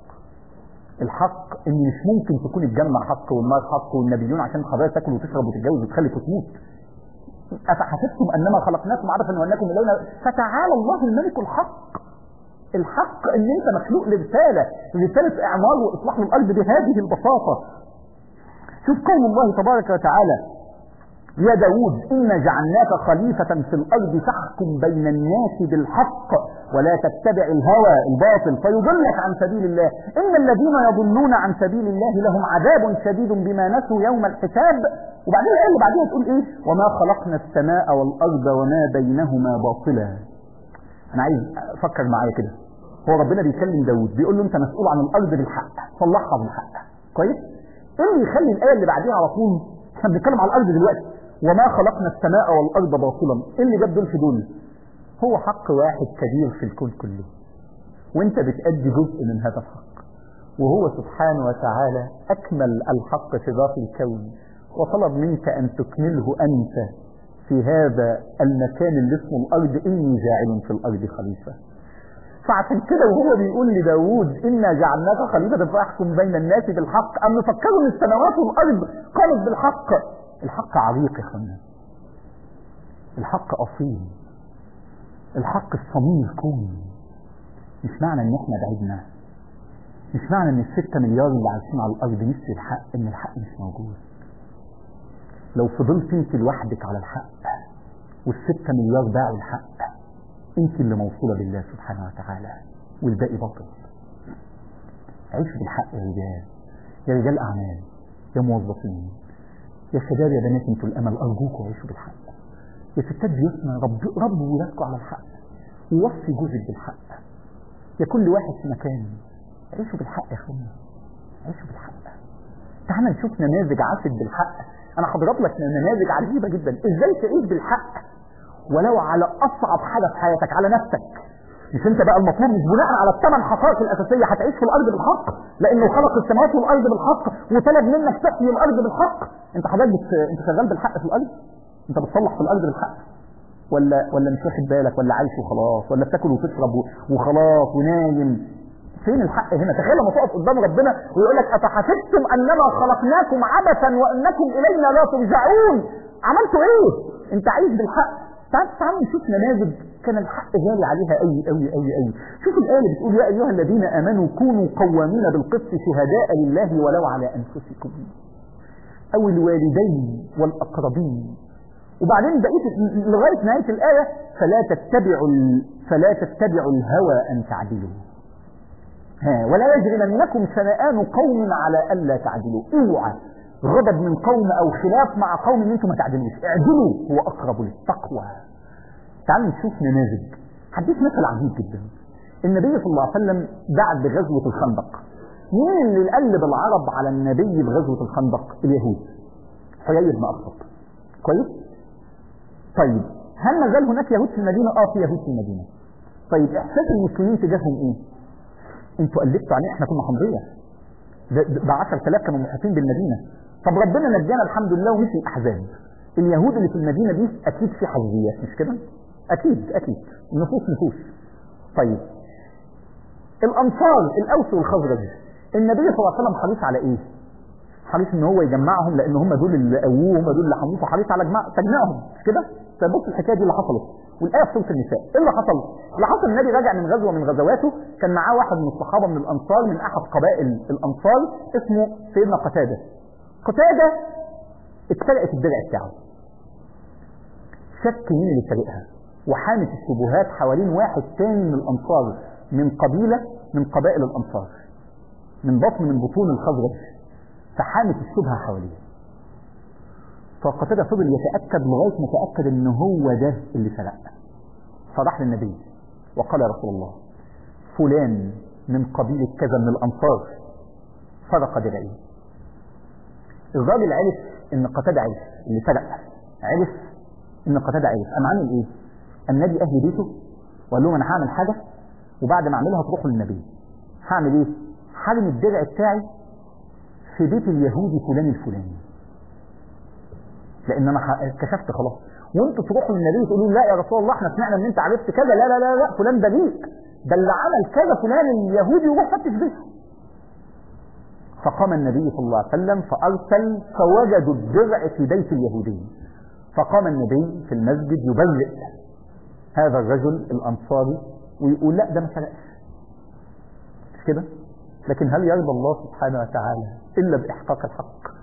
الحق ان مش ممكن تكون الجنه حق والنار حق والنبيون عشان حضرتك تاكل وتشرب وتتجوز وتخلف وتموت افحسبتم انما خلقناكم عبثا وانكم الينا فتعالى الله الملك الحق الحق ان انت مخلوق لرساله رساله اعمار واصلاح الارض بهذه البساطه شوف قول الله تبارك وتعالى يا داود إنا جعلناك خليفة في الأرض تحكم بين الناس بالحق ولا تتبع الهوى الباطل فيضلك عن سبيل الله إن الذين يضلون عن سبيل الله لهم عذاب شديد بما نسوا يوم الحساب وبعدين الآية اللي بعدين تقول إيه وما خلقنا السماء والأرض وما بينهما باطلا أنا عايز أفكر معايا كده هو ربنا بيكلم داود بيقول له أنت مسؤول عن الأرض بالحق صلحها بالحق كويس ايه اللي يخلي الآية اللي بعديها على طول احنا بنتكلم على الأرض دلوقتي وما خلقنا السماء والأرض باطلا ايه اللي جاب دول في دول هو حق واحد كبير في الكون كله وانت بتأدي جزء من هذا الحق وهو سبحانه وتعالى أكمل الحق في ذات الكون وطلب منك أن تكمله أنت في هذا المكان اللي اسمه الأرض إني جاعل في الأرض خليفة فعشان كده وهو بيقول لداود إنا جعلناك خليفة فاحكم بين الناس بالحق أم فكروا ان السماوات والأرض قامت بالحق الحق عريق يا اخوانا الحق أصيل الحق الصميم الكون مش معنى ان احنا بعدنا مش معنى ان الستة مليار اللي عايشين على الارض نفس الحق ان الحق مش موجود لو فضلت انت لوحدك على الحق والستة مليار باعوا الحق انت اللي موصولة بالله سبحانه وتعالى والباقي باطل عيش بالحق يا رجال يا رجال اعمال يا موظفين يا شباب يا بنات انتوا الامل ارجوكم عيشوا بالحق يا ستات بيوتنا رب ربوا ولادكم على الحق ووصي جوزك بالحق يا كل واحد في مكان عيشوا بالحق يا اخوانا عيشوا بالحق تعالى نشوف نماذج عاشت بالحق انا هضرب لك نماذج عجيبه جدا ازاي تعيش بالحق ولو على اصعب حاجه في حياتك على نفسك مش انت بقى المطلوب مش بناء على الثمان حقائق الاساسيه هتعيش في الارض بالحق لانه خلق السماوات والارض بالحق وطلب منك تحيي الارض بالحق انت حضرتك بت... انت شغال بالحق في الارض انت بتصلح في الارض بالحق ولا ولا مش واخد بالك ولا عايش وخلاص ولا بتاكل وتشرب وخلاص ونايم فين الحق هنا تخيل لما تقف قدام ربنا ويقول لك افحسبتم انما خلقناكم عبثا وانكم الينا لا ترجعون عملتوا ايه انت عايش بالحق تعال تعال نشوف نماذج كان الحق غالي عليها قوي قوي قوي قوي شوف الآية اللي بتقول يا أيها الذين آمنوا كونوا قوامين بالقسط شهداء لله ولو على أنفسكم أو الوالدين والأقربين وبعدين بقيت لغاية نهاية الآية فلا تتبعوا فلا تتبعوا الهوى أن تعدلوا ها ولا يجرمنكم شنآن قوم على ألا تعدلوا اوعى غضب من قوم أو خلاف مع قوم ان انتم ما تعدلوش اعدلوا هو أقرب للتقوى تعالوا نشوف نماذج هديك مثل عجيب جدا النبي صلى الله عليه وسلم بعد غزوة الخندق مين اللي قلب العرب على النبي بغزوة الخندق اليهود حيي بن أخطب كويس طيب هل ما زال هناك يهود في المدينة اه في يهود في المدينة طيب احساس المسلمين تجاههم ايه انتوا قلبتوا عليه احنا كنا حمضية ده 10000 كانوا محيطين بالمدينة طب ربنا نجانا الحمد لله ومشي الاحزاب اليهود اللي في المدينة دي اكيد في حزبيات مش كده اكيد اكيد نفوس نفوس طيب الانصار الاوس والخزرج النبي صلى الله عليه وسلم حريص على ايه حريص ان هو يجمعهم لان هم دول اللي قووه هم دول اللي حموه فحريص على جماع تجمعهم مش كده فبص الحكايه دي اللي حصلت والايه في سوره النساء ايه اللي حصل اللي حصل النبي راجع من غزوه من غزواته كان معاه واحد من الصحابه من الانصار من احد قبائل الانصار اسمه سيدنا قتاده قتاده اتسرقت الدرع بتاعه شك مين اللي سرقها وحامت الشبهات حوالين واحد تاني من الانصار من قبيله من قبائل الانصار من بطن من بطون الخزرج فحامت الشبهه حواليه فقتادة فضل يتأكد لغاية ما تأكد ان هو ده اللي سرق فراح للنبي وقال يا رسول الله فلان من قبيلة كذا من الأنصار سرق درعي الراجل عرف ان قتادة عرف اللي سرق عرف ان قتادة عرف قام عامل ايه؟ النبي اهل بيته وقال لهم انا هعمل حاجة وبعد ما اعملها تروحوا للنبي هعمل ايه؟ حرم الدرع بتاعي في بيت اليهودي فلان الفلاني لان انا كشفت خلاص وانتوا تروحوا للنبي تقولوا لا يا رسول الله احنا سمعنا ان انت عرفت كذا لا لا لا لا فلان بريء ده اللي عمل كذا فلان اليهودي وروح فتش بيته فقام النبي صلى الله عليه وسلم فارسل فوجدوا الدرع في بيت اليهودي فقام النبي في المسجد يبرئ هذا الرجل الانصاري ويقول لا ده ما سرقش مش كده لكن هل يرضى الله سبحانه وتعالى الا باحقاق الحق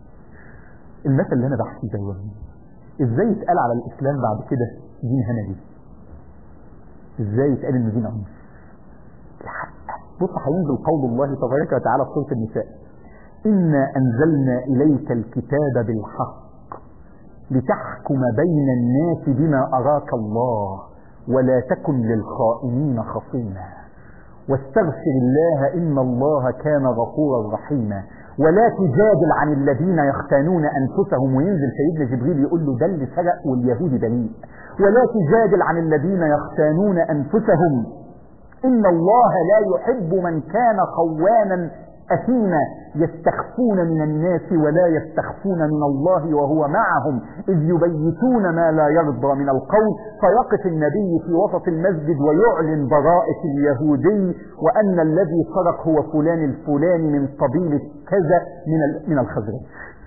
المثل اللي انا بحكيه ده ازاي يتقال على الاسلام بعد كده دين هنبي ازاي يتقال انه دين عنف الحق بص هينزل قول الله تبارك وتعالى في سوره النساء انا انزلنا اليك الكتاب بالحق لتحكم بين الناس بما اراك الله ولا تكن للخائنين خصيما واستغفر الله ان الله كان غفورا رحيما ولا تجادل عن الذين يختانون انفسهم وينزل سيدنا جبريل يقول له ده اللي سرق واليهود بريء ولا تجادل عن الذين يختانون انفسهم ان الله لا يحب من كان خوانا أثيما يستخفون من الناس ولا يستخفون من الله وهو معهم إذ يبيتون ما لا يرضى من القول فيقف النبي في وسط المسجد ويعلن براءة اليهودي وأن الذي سرق هو فلان الفلاني من قبيلة كذا من من الخزرج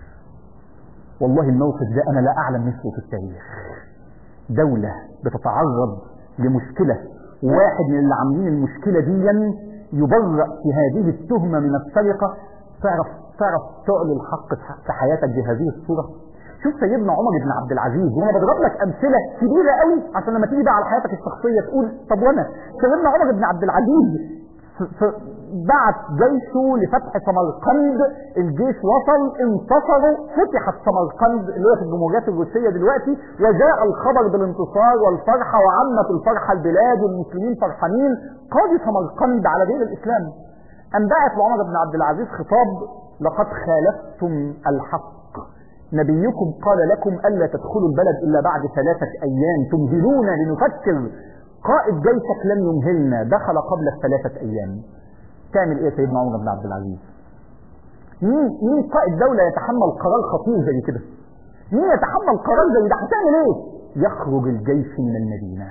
والله الموقف ده أنا لا أعلم مثله في التاريخ دولة بتتعرض لمشكلة واحد من اللي عاملين المشكلة دي يبرأ في هذه التهمة من السرقة تعرف تعرف تعلي الحق في حياتك بهذه الصورة شوف سيدنا عمر بن عبد العزيز وانا بضرب لك امثله كبيره قوي عشان لما تيجي بقى على حياتك الشخصيه تقول طب وانا سيدنا عمر بن عبد العزيز بعت جيشه لفتح سمرقند الجيش وصل انتصروا فتحت سمرقند اللي هي في الجمهوريات الروسيه دلوقتي وجاء الخبر بالانتصار والفرحه وعمت الفرحه البلاد والمسلمين فرحانين قاضي سمرقند على دين الاسلام ان بعت لعمر بن عبد العزيز خطاب لقد خالفتم الحق نبيكم قال لكم الا تدخلوا البلد الا بعد ثلاثه ايام تمهلون لنفكر قائد جيشك لم يمهلنا دخل قبل الثلاثة أيام تعمل إيه سيدنا عمر بن عبد العزيز مين مين قائد دولة يتحمل قرار خطير زي كده مين يتحمل قرار زي ده هتعمل إيه يخرج الجيش من المدينة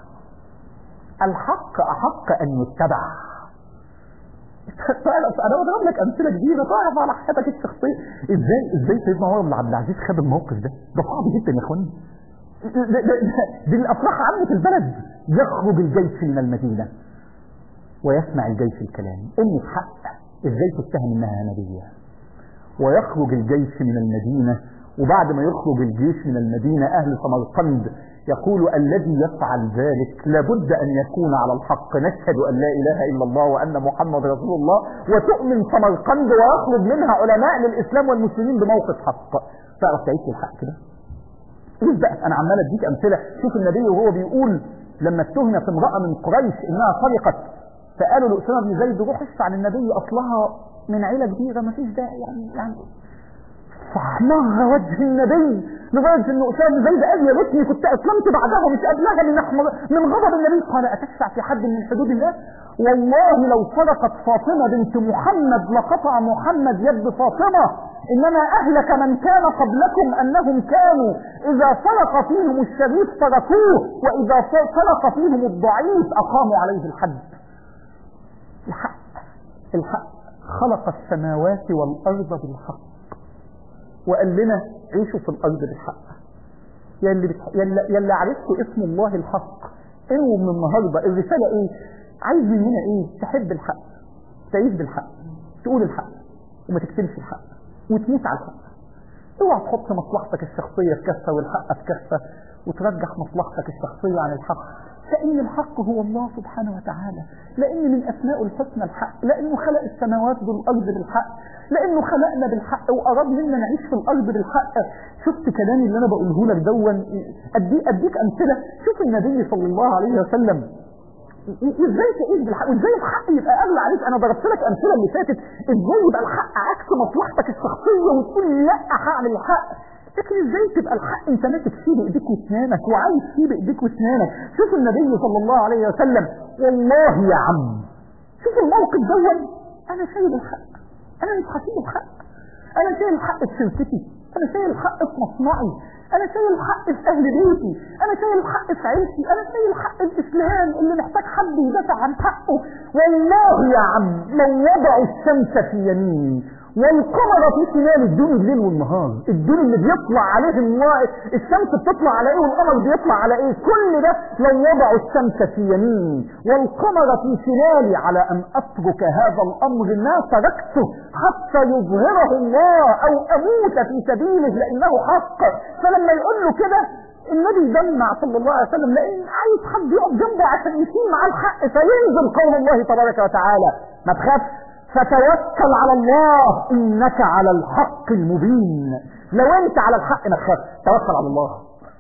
الحق أحق أن يتبع تعرف انا بضرب لك امثله كبيره تعرف على حياتك الشخصيه ازاي ازاي سيدنا عمر بن عبد العزيز خد الموقف ده ده صعب جدا يا اخواني دي الأفراح عامة البلد يخرج الجيش من المدينة ويسمع الجيش الكلام أم حق إزاي تتهم إنها نبية ويخرج الجيش من المدينة وبعد ما يخرج الجيش من المدينة أهل سمرقند يقول الذي يفعل ذلك لابد أن يكون على الحق نشهد أن لا إله إلا الله وأن محمد رسول الله وتؤمن سمرقند ويخرج منها علماء للإسلام والمسلمين بموقف حق تعرف تعيش الحق كده ايه بقى انا عمال اديك امثله شوف النبي وهو بيقول لما اتهمت امراه من قريش انها سرقت فقالوا لاسامه بن زيد روح اشفع للنبي اصلها من عيله كبيره ما فيش داعي يعني يعني فاحمر وجه النبي لدرجه ان اسامه بن زيد قال يا ريتني كنت اسلمت بعدها مش قبلها من أحمر من غضب النبي قال اتشفع في حد من حدود الله والله لو سرقت فاطمه بنت محمد لقطع محمد يد فاطمه انما اهلك من كان قبلكم انهم كانوا اذا سرق فيهم الشريف تركوه واذا سرق فيهم الضعيف اقاموا عليه الحد الحق الحق خلق السماوات والارض بالحق وقال لنا عيشوا في الارض بالحق يا اللي, بتح... يا اللي, يا اللي عرفتوا اسم الله الحق انووا من النهارده الرساله ايه عايز مننا ايه تحب الحق تعيش بالحق تقول الحق وما تكتمش الحق وتموت على الحق اوعى تحط مصلحتك الشخصية في كفة والحق في كفة وترجح مصلحتك الشخصية عن الحق لأن الحق هو الله سبحانه وتعالى لأن من أسماء الحسنى الحق لأنه خلق السماوات بالأرض بالحق لأنه خلقنا بالحق وأراد منا نعيش في الأرض بالحق شفت كلامي اللي أنا بقوله لك دون أديك, أديك أمثلة شوف النبي صلى الله عليه وسلم ازاي تعيش بالحق وازاي الحق يبقى اغلى عليك انا ضربت لك امثله اللي فاتت ازاي يبقى الحق عكس مصلحتك الشخصيه وتقول لا هعمل الحق لكن ازاي تبقى الحق انت ماسك فيه بايديك واسنانك وعايش فيه بايديك واسنانك شوف النبي صلى الله عليه وسلم والله يا عم شوف الموقف دون انا شايل الحق انا مش هسيب الحق انا شايل الحق في شركتي انا شايل الحق في مصنعي انا شايل الحق في اهل بيتي انا شايل الحق في عيلتي انا شايل الحق الاسلام اللي محتاج حد يدافع عن حقه والله يا عم لو وضعوا الشمس في يميني والقمر في شمال الدون الليل والنهار الدون اللي بيطلع عليه الله الشمس بتطلع على ايه والقمر بيطلع على ايه كل ده لو وضعوا الشمس في يميني والقمر في شمالي على ان اترك هذا الامر ما تركته حتى يظهره الله او اموت في سبيله لانه حق فلما يقول له كده النبي دمع صلى الله عليه وسلم لان عايز حد يقف جنبه عشان يشيل معاه الحق فينزل قول الله تبارك وتعالى ما تخافش فتوكل على الله انك على الحق المبين لو انت على الحق ما تخافش توكل على الله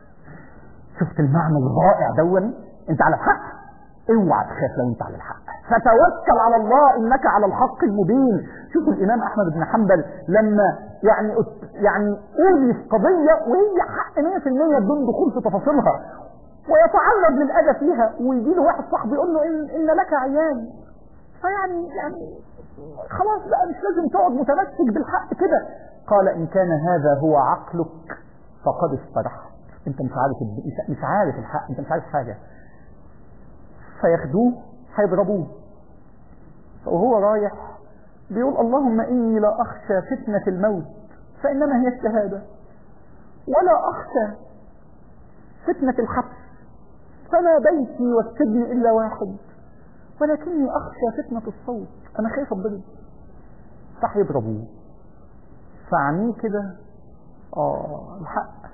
شفت المعنى الرائع دون انت على الحق اوعى تخاف لو انت على الحق فتوكل على الله انك على الحق المبين شوف الامام احمد بن حنبل لما يعني يعني اوذي في قضيه وهي حق 100% بدون دخول في تفاصيلها ويتعرض للاذى فيها ويجي له واحد صاحبه يقول له ان, إن لك عيان فيعني يعني خلاص بقى مش لازم تقعد متمسك بالحق كده قال ان كان هذا هو عقلك فقد استرحت انت مش عارف مش عارف الحق انت مش عارف حاجه فياخدوه هيضربوه وهو رايح بيقول اللهم إني لا أخشى فتنة الموت فإنما هي الشهادة ولا أخشى فتنة الحبس فما بيتي والسجن إلا واحد ولكني أخشى فتنة الصوت أنا خايف أضرب صح يضربوه فعميه كده آه الحق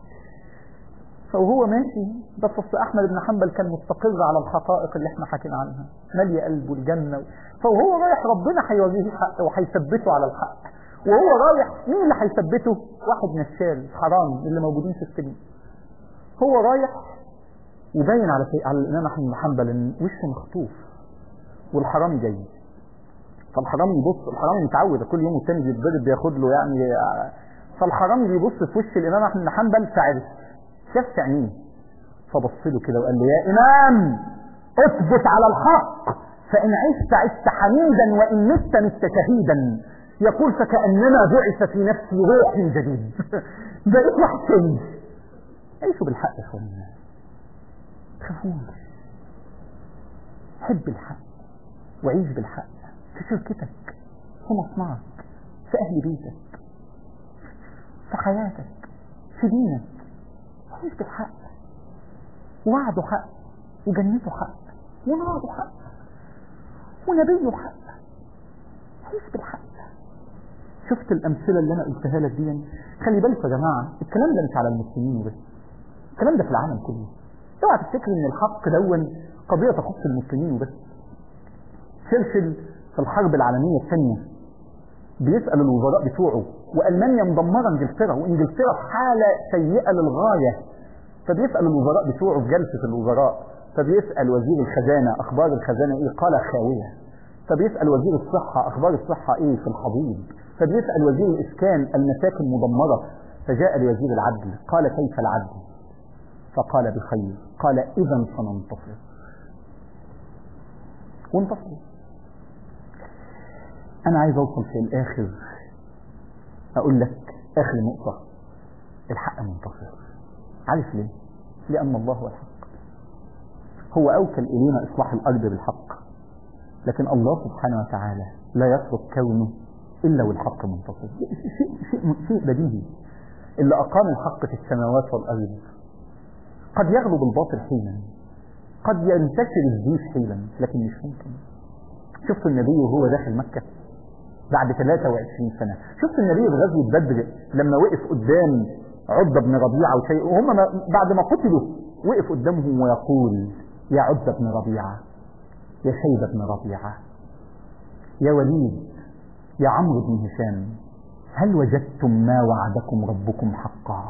فوهو ماشي بس اصل احمد بن حنبل كان مستقر على الحقائق اللي احنا حكينا عنها مالي قلبه الجنه فوهو رايح ربنا هيوريه الحق وهيثبته على الحق وهو رايح مين اللي هيثبته واحد نشال حرام اللي موجودين في السجن هو رايح وباين على على الامام احمد بن حنبل ان وشه مخطوف والحرامي جاي فالحرامي يبص الحرامي متعود كل يوم والتاني بيتضرب بياخد له يعني فالحرامي بيبص في وش الامام احمد بن حنبل فعرف شاف عينيه فبص له كده وقال له يا امام اثبت على الحق فان عشت عشت حميدا وان مت مت شهيدا يقول فكانما بعث في نفسي روح جديد بقيت واحد تاني عيشوا بالحق يا اخوانا تخافوش حب الحق وعيش بالحق في شركتك في مصنعك في اهل بيتك في حياتك في دينك عيش بالحق وعده حق وجنته حق وناره حق ونبيه حق عيش بالحق شفت الامثله اللي انا قلتها لك دي خلي بالك يا جماعه الكلام ده مش على المسلمين وبس الكلام ده في العالم كله اوعى تفتكر ان الحق دون قضيه تخص المسلمين وبس تشرشل في الحرب العالميه الثانيه بيسال الوزراء بتوعه والمانيا مدمره انجلترا وانجلترا في حاله سيئه للغايه فبيسال الوزراء بتوعه في جلسه الوزراء فبيسال وزير الخزانه اخبار الخزانه ايه قال خاويه فبيسال وزير الصحه اخبار الصحه ايه في الحضيض فبيسال وزير الاسكان المساكن مدمره فجاء لوزير العدل قال كيف العدل فقال بخير قال اذا سننتصر وانتصروا انا عايز اوصل في الاخر اقول لك اخر نقطة الحق منتصر عارف ليه لان الله هو الحق هو اوكل الينا اصلاح الارض بالحق لكن الله سبحانه وتعالى لا يترك كونه الا والحق منتصر شيء, شيء, شيء بديهي اللي اقام الحق في السماوات والارض قد يغلب الباطل حينا قد ينتشر الجيش حيلا لكن مش ممكن شفت النبي وهو داخل مكة بعد 23 سنة شفت النبي في غزوة بدر لما وقف قدام عدة بن ربيعة وشيء وهم بعد ما قتلوا وقف قدامهم ويقول يا عدة بن ربيعة يا شيبة بن ربيعة يا وليد يا عمرو بن هشام هل وجدتم ما وعدكم ربكم حقا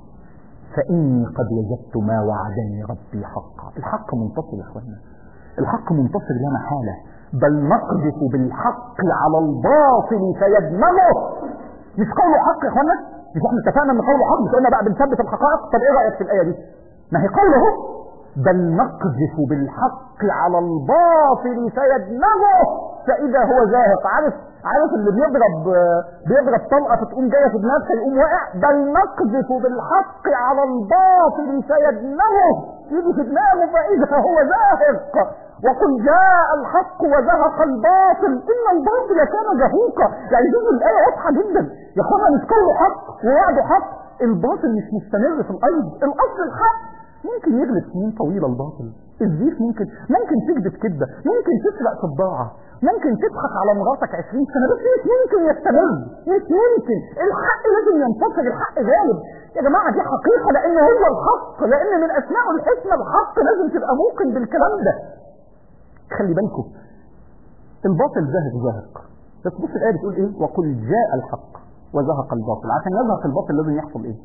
فإني قد وجدت ما وعدني ربي حقا الحق منتصر يا اخوانا الحق منتصر لا محالة بل نقذف بالحق على الباطل فيدمغه مش قوله حق يا اخوانا مش احنا اتفقنا ان قوله حق مش قلنا بقى بنثبت الحقائق طب ايه رايك في الايه دي ما هي قوله بل نقذف بالحق على الباطل فيدمغه فاذا هو زاهق عارف عارف اللي بيضرب بيضرب طلقه فتقوم جايه في دماغه فيقوم واقع بل نقذف بالحق على الباطل فيدمغه يجي في دماغه فاذا هو زاهق وقل جاء الحق وزهق الباطل ان الباطل كان زهوقا يعني شوفوا الايه واضحه جدا يا اخوانا مش كله حق ووعده حق الباطل مش مستمر في الارض الاصل الحق ممكن يغلب سنين طويلة الباطل الزيف ممكن ممكن تكذب كذبة ممكن تسرق في الضاعة ممكن تضحك على مراتك 20 سنة بس مش ممكن يستمر مش ممكن الحق لازم ينتصر الحق غالب يا جماعة دي حقيقة لأن هو الحق لأن من أسماء الحسنى الحق لازم تبقى موقن بالكلام ده خلي بالكم الباطل زهق زهق بس بص الآية بتقول إيه وقل جاء الحق وزهق الباطل عشان يزهق الباطل لازم يحصل إيه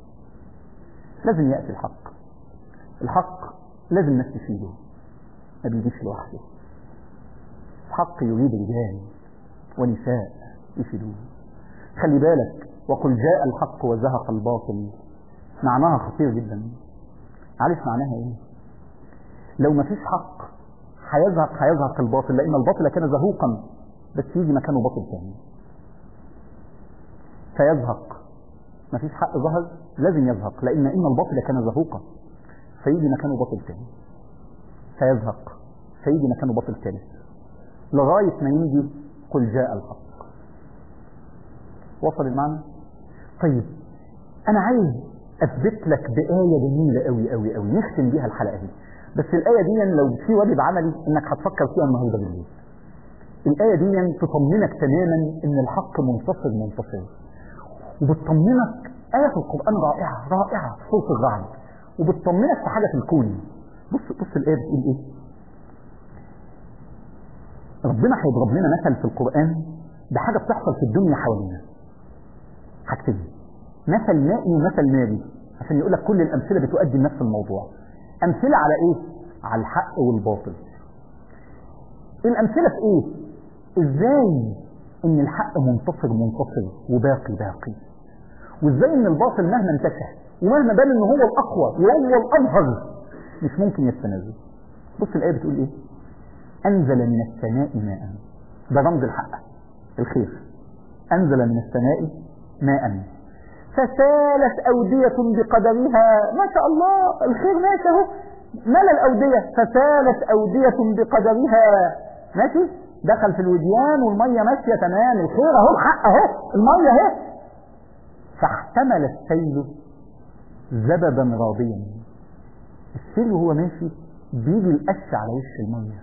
لازم يأتي الحق الحق لازم الناس تشيله ما بيجيش لوحده الحق يريد رجال ونساء يشيلوه خلي بالك وقل جاء الحق وزهق الباطل معناها خطير جدا عارف معناها ايه لو ما فيش حق هيزهق هيزهق الباطل لان الباطل كان زهوقا بس يجي مكانه باطل تاني فيزهق ما فيش حق ظهر لازم يزهق لان ان الباطل كان زهوقا فيجي مكانه باطل تاني فيزهق فيجي مكانه باطل ثالث لغاية ما يجي قل جاء الحق وصل المعنى طيب انا عايز اثبت لك بآية جميلة قوي قوي قوي نختم بيها الحلقة دي بس الآية دي لو في واجب عملي انك هتفكر فيها النهارده بالليل الآية دي تطمنك تماما ان الحق منتصر منتصر وبتطمنك آية في القرآن رائعة رائعة صوت الرعد وبتطمنك في حاجة في الكون بص بص الآية بتقول إيه ربنا هيضرب لنا مثل في القرآن بحاجة بتحصل في الدنيا حوالينا حاجتين مثل مائي ومثل ناري عشان يقول لك كل الأمثلة بتؤدي لنفس الموضوع أمثلة على إيه؟ على الحق والباطل الأمثلة في إيه؟ إزاي إن الحق منتصر منتصر وباقي باقي وإزاي إن الباطل مهما انتشر ومهما بان ان هو الاقوى وهو الاظهر مش ممكن يستنزه بص الايه بتقول ايه انزل من السماء ماء ده رمز الحق الخير انزل من السماء ماء فسالت اودية بقدرها ما شاء الله الخير ماشي اهو ملا الاودية فسالت اودية بقدرها ماشي دخل في الوديان والمية ماشية تمام الخير اهو الحق اهو المية اهي فاحتمل السيل زبدا رابيا السيل وهو ماشي بيجي القش على وش الميه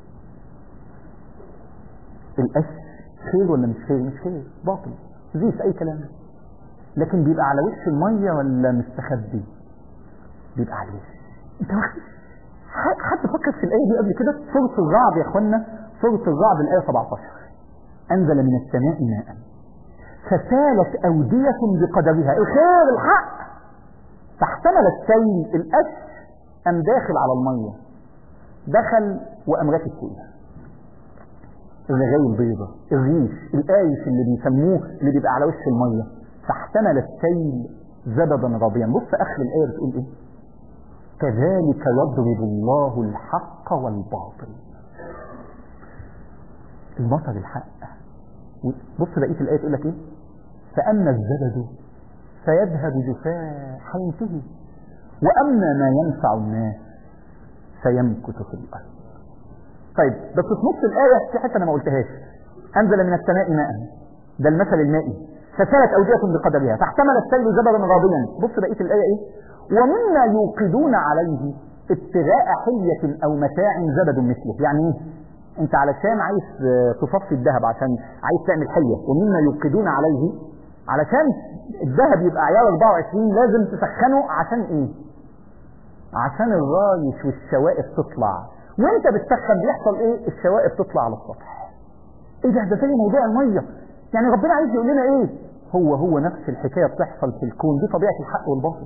القش خير ولا مش خير مش خير باطل زيف اي كلام لكن بيبقى على وش الميه ولا مستخبي بيبقى على الوش انت واخد حد فكر في الايه دي قبل كده سوره الرعد يا اخوانا سوره الرعد الايه 17 انزل من السماء ماء فسالت اوديه بقدرها الخير الحق فاحتمل السيل القش قام داخل على الميه دخل وقام راكب فوقها الرغاية البيضة الريش القايش اللي بيسموه اللي بيبقى على وش المية فاحتمل السيل زبدا رابيا بص اخر الايه بتقول ايه كذلك يضرب الله الحق والباطل المطر الحق بص بقيه الايه تقول لك ايه فاما الزبد فيذهب جفاء هينتهي واما ما ينفع الناس فيمكث في الارض طيب بس في نص الآية في حتة أنا ما قلتهاش أنزل من السماء ماء ده المثل المائي فسالت أودية بقدرها فاحتمل السيل زبدا غاضيا بص بقية الآية إيه ومما يوقدون عليه ابتغاء حلية أو متاع زبد مثله يعني إيه أنت علشان عايز تصفي الذهب عشان عايز تعمل حلية ومما يوقدون عليه علشان الذهب يبقى عيار 24 لازم تسخنه عشان إيه عشان الرايش والشوائب تطلع وانت بتسخن بيحصل ايه الشوائب تطلع على السطح ايه ده ده زي موضوع الميه يعني ربنا عايز يقول لنا ايه هو هو نفس الحكايه بتحصل في الكون دي طبيعه الحق والباطل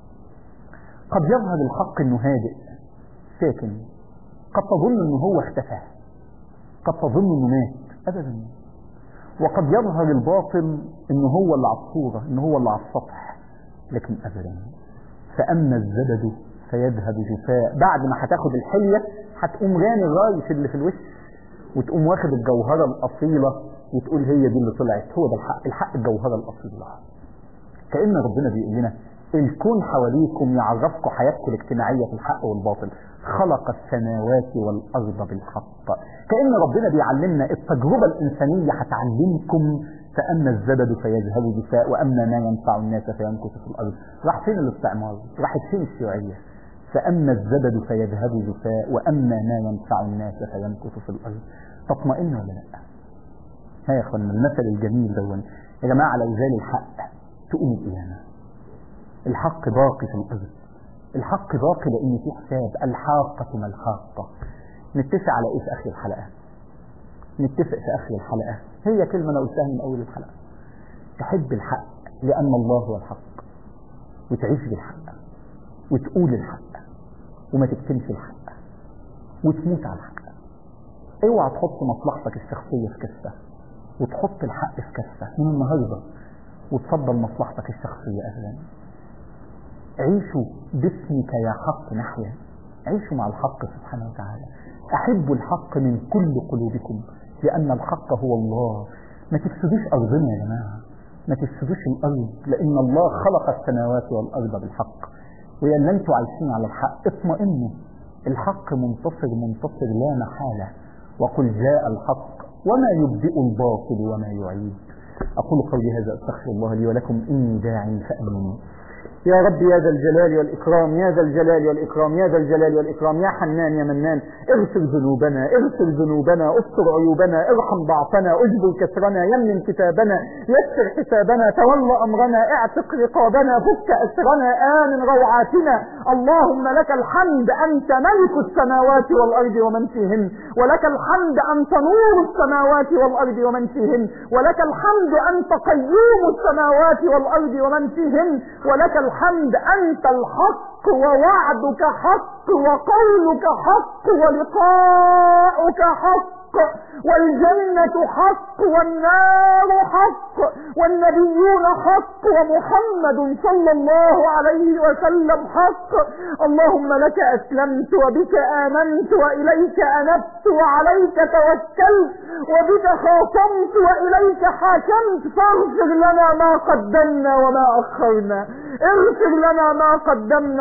قد يظهر الحق انه هادئ ساكن قد تظن انه هو اختفى قد تظن انه مات ابدا وقد يظهر الباطل انه هو اللي على الصوره انه هو اللي على السطح لكن ابدا فاما الزبد فيذهب جفاء بعد ما هتاخد الحليه هتقوم رامي الرايش اللي في الوش وتقوم واخد الجوهره الاصيله وتقول هي دي اللي طلعت هو ده الحق الحق الجوهره الاصيله كان ربنا بيقول لنا الكون حواليكم يعرفكم حياتكم الاجتماعيه في الحق والباطل خلق السماوات والارض بالحق كان ربنا بيعلمنا التجربه الانسانيه هتعلمكم فاما الزبد فيذهب جفاء واما ما ينفع الناس فيمكث في الارض راح فين الاستعمار راحت فين الشيوعيه فأما الزبد فيذهب جفاء وأما ما ينفع الناس فيمكث في الأرض تطمئن ولا لا ها يا اخوانا المثل الجميل دون يا جماعة لو زال الحق تقوم القيامة الحق باقي في الأرض الحق باقي لأن في حساب الحاقة ما الحاقة نتفق على إيه في آخر الحلقة نتفق في آخر الحلقة هي كلمة أنا قلتها من أول الحلقة تحب الحق لأن الله هو الحق وتعيش بالحق وتقول الحق وما تكتمش الحق وتموت على الحق اوعى تحط مصلحتك الشخصية في كفة وتحط الحق في كفة من النهاردة وتفضل مصلحتك الشخصية أهلا عيشوا باسمك يا حق نحيا عيشوا مع الحق سبحانه وتعالى أحبوا الحق من كل قلوبكم لأن الحق هو الله ما تفسدوش أرضنا يا جماعة ما تفسدوش الأرض لأن الله خلق السماوات والأرض بالحق ويا اللي انتوا عايشين على الحق اطمئنوا الحق منتصر منتصر لا محالة وقل جاء الحق وما يبدئ الباطل وما يعيد أقول قولي هذا أستغفر الله لي ولكم إني داع فأمنوا يا رب يا ذا الجلال والإكرام يا ذا الجلال والإكرام يا ذا الجلال والإكرام يا حنان يا منان اغفر ذنوبنا اغفر ذنوبنا استر عيوبنا ارحم ضعفنا اجبر كسرنا يمن كتابنا يسر حسابنا تول أمرنا اعتق رقابنا فك أسرنا آمن روعاتنا اللهم لك الحمد أنت ملك السماوات والأرض ومن فيهن ولك الحمد أنت نور السماوات والأرض ومن فيهن ولك الحمد أنت قيوم السماوات والأرض ومن فيهن ولك الحمد أنت الحق ووعدك حق وقولك حق ولقاؤك حق والجنة حق والنار حق والنبيون حق ومحمد صلى الله عليه وسلم حق اللهم لك أسلمت وبك آمنت وإليك أنبت وعليك توكلت وبك خاصمت وإليك حاكمت فاغفر لنا ما قدمنا وما أخرنا اغفر لنا ما قدمنا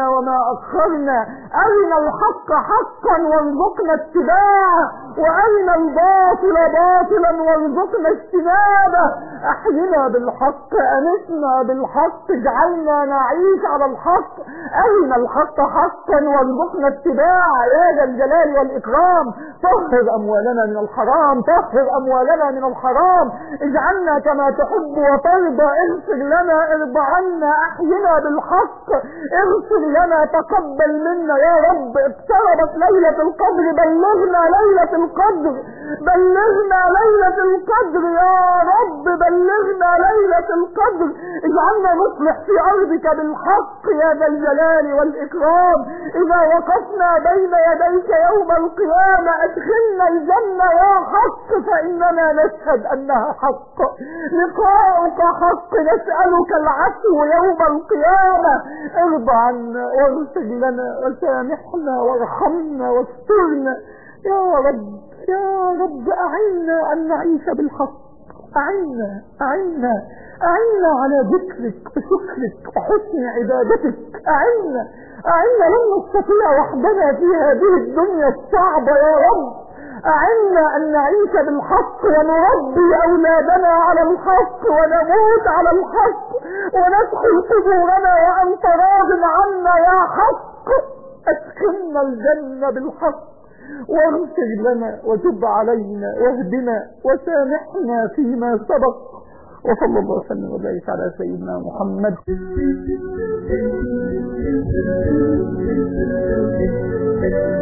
وما أخرنا أرنا الحق حقا وارزقنا اتباعه وأرنا الباطل باطلا وارزقنا اجتنابه أحينا بالحق أنسنا بالحق اجعلنا نعيش على الحق أرنا الحق حقا وارزقنا اتباعه يا ذا الجلال والإكرام طهر أموالنا من الحرام طهر أموالنا من الحرام اجعلنا كما تحب وترضى اغفر لنا ارضى عنا احينا بالحق اغفر لنا تقبل منا يا رب اقتربت ليلة القدر بلغنا ليلة القدر بلغنا ليلة القدر يا رب بلغنا ليلة القدر اجعلنا نصلح في ارضك بالحق يا ذا الجلال والاكرام اذا وقفنا بين يديك يوم القيامة ادخلنا الجنة يا حق فاننا نشهد انها حق لقاؤك حق نسألك العفو يوم القيامة ارضى عنا واغفر لنا وسامحنا وارحمنا واسترنا يا رب يا رب أعنا أن نعيش بالحق أعنا أعنا أعنا على ذكرك وشكرك وحسن عبادتك أعنا أعنا لن نستطيع وحدنا في هذه الدنيا الصعبة يا رب أعنا أن نعيش بالحق ونربي أولادنا على الحق ونموت على الحق وندخل قبورنا وأنت راض عنا يا حق أسكننا الجنة بالحق واغفر لنا وتب علينا واهدنا وسامحنا فيما سبق وصلى الله وسلم وبارك على سيدنا محمد Thank you.